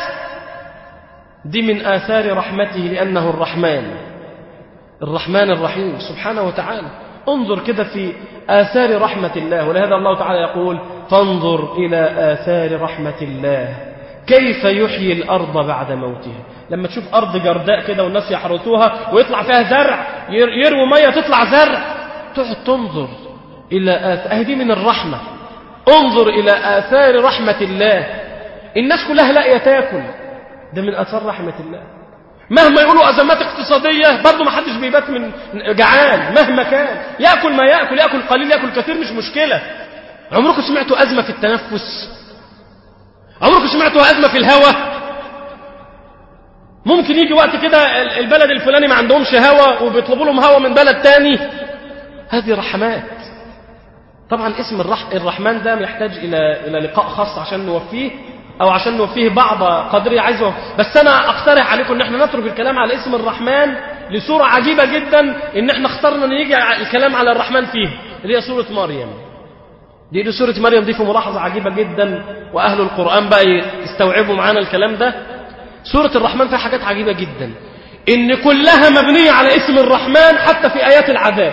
دي من آثار رحمته لأنه الرحمن الرحمن الرحيم سبحانه وتعالى انظر كده في آثار رحمة الله ولهذا الله تعالى يقول فانظر إلى آثار رحمة الله كيف يحيي الأرض بعد موتها لما تشوف أرض جرداء كده والناس يحرثوها ويطلع فيها زرع يرووا مية تطلع زرع تقعد تنظر إلى آثار دي من الرحمة انظر إلى آثار رحمة الله الناس كلها لاقيه تاكل ده من آثار رحمة الله مهما يقولوا أزمات اقتصادية برضه ما حدش بيبات من جعان مهما كان يأكل ما يأكل يأكل قليل يأكل كثير مش مشكلة عمركم سمعتوا أزمة في التنفس عمركم سمعتوا أزمة في الهواء ممكن يجي وقت كده البلد الفلاني ما عندهمش هواء وبيطلبوا لهم هواء من بلد تاني هذه رحمات طبعا اسم الرح... الرحمن ده يحتاج إلى إلى لقاء خاص عشان نوفيه أو عشان نوفيه بعض قدرية عايزه بس أنا أقترح عليكم إن احنا نترك الكلام على اسم الرحمن لصورة عجيبة جدا إن احنا اخترنا نيجي الكلام على الرحمن فيه اللي هي سورة مريم دي, دي سورة مريم دي في ملاحظة عجيبة جدا وأهل القرآن بقى يستوعبوا معانا الكلام ده سورة الرحمن فيها حاجات عجيبة جدا إن كلها مبنية على اسم الرحمن حتى في آيات العذاب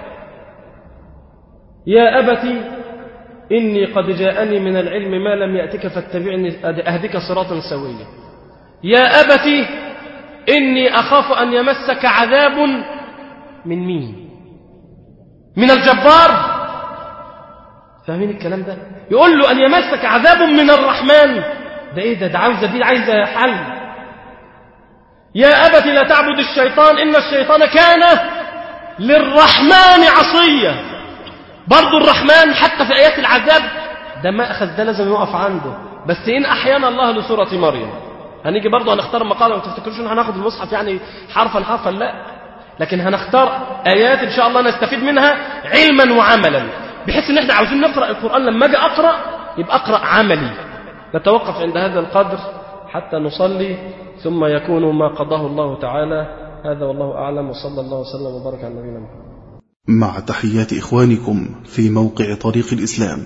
يا أبتي إني قد جاءني من العلم ما لم يأتك فاتبعني أهدك صراطا سويا يا أبتي إني أخاف أن يمسك عذاب من مين من الجبار فاهمين الكلام ده يقول له أن يمسك عذاب من الرحمن ده إيه ده ده عاوزة دي عايزة حل يا أبت لا تعبد الشيطان إن الشيطان كان للرحمن عصيا برضو الرحمن حتى في آيات العذاب ده مأخذ ده لازم يقف عنده بس إن أحيانا الله لسورة مريم هنيجي برضو هنختار مقالة ما تفتكروش إن هناخد المصحف يعني حرفا حرفا لا لكن هنختار آيات إن شاء الله نستفيد منها علما وعملا بحيث إن احنا عاوزين نقرأ القرآن لما أجي أقرأ يبقى أقرأ عملي نتوقف عند هذا القدر حتى نصلي ثم يكون ما قضاه الله تعالى هذا والله أعلم وصلى الله وسلم وبارك على نبينا محمد مع تحيات إخوانكم في موقع طريق الإسلام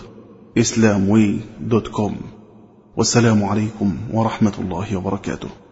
www.islamway.com والسلام عليكم ورحمة الله وبركاته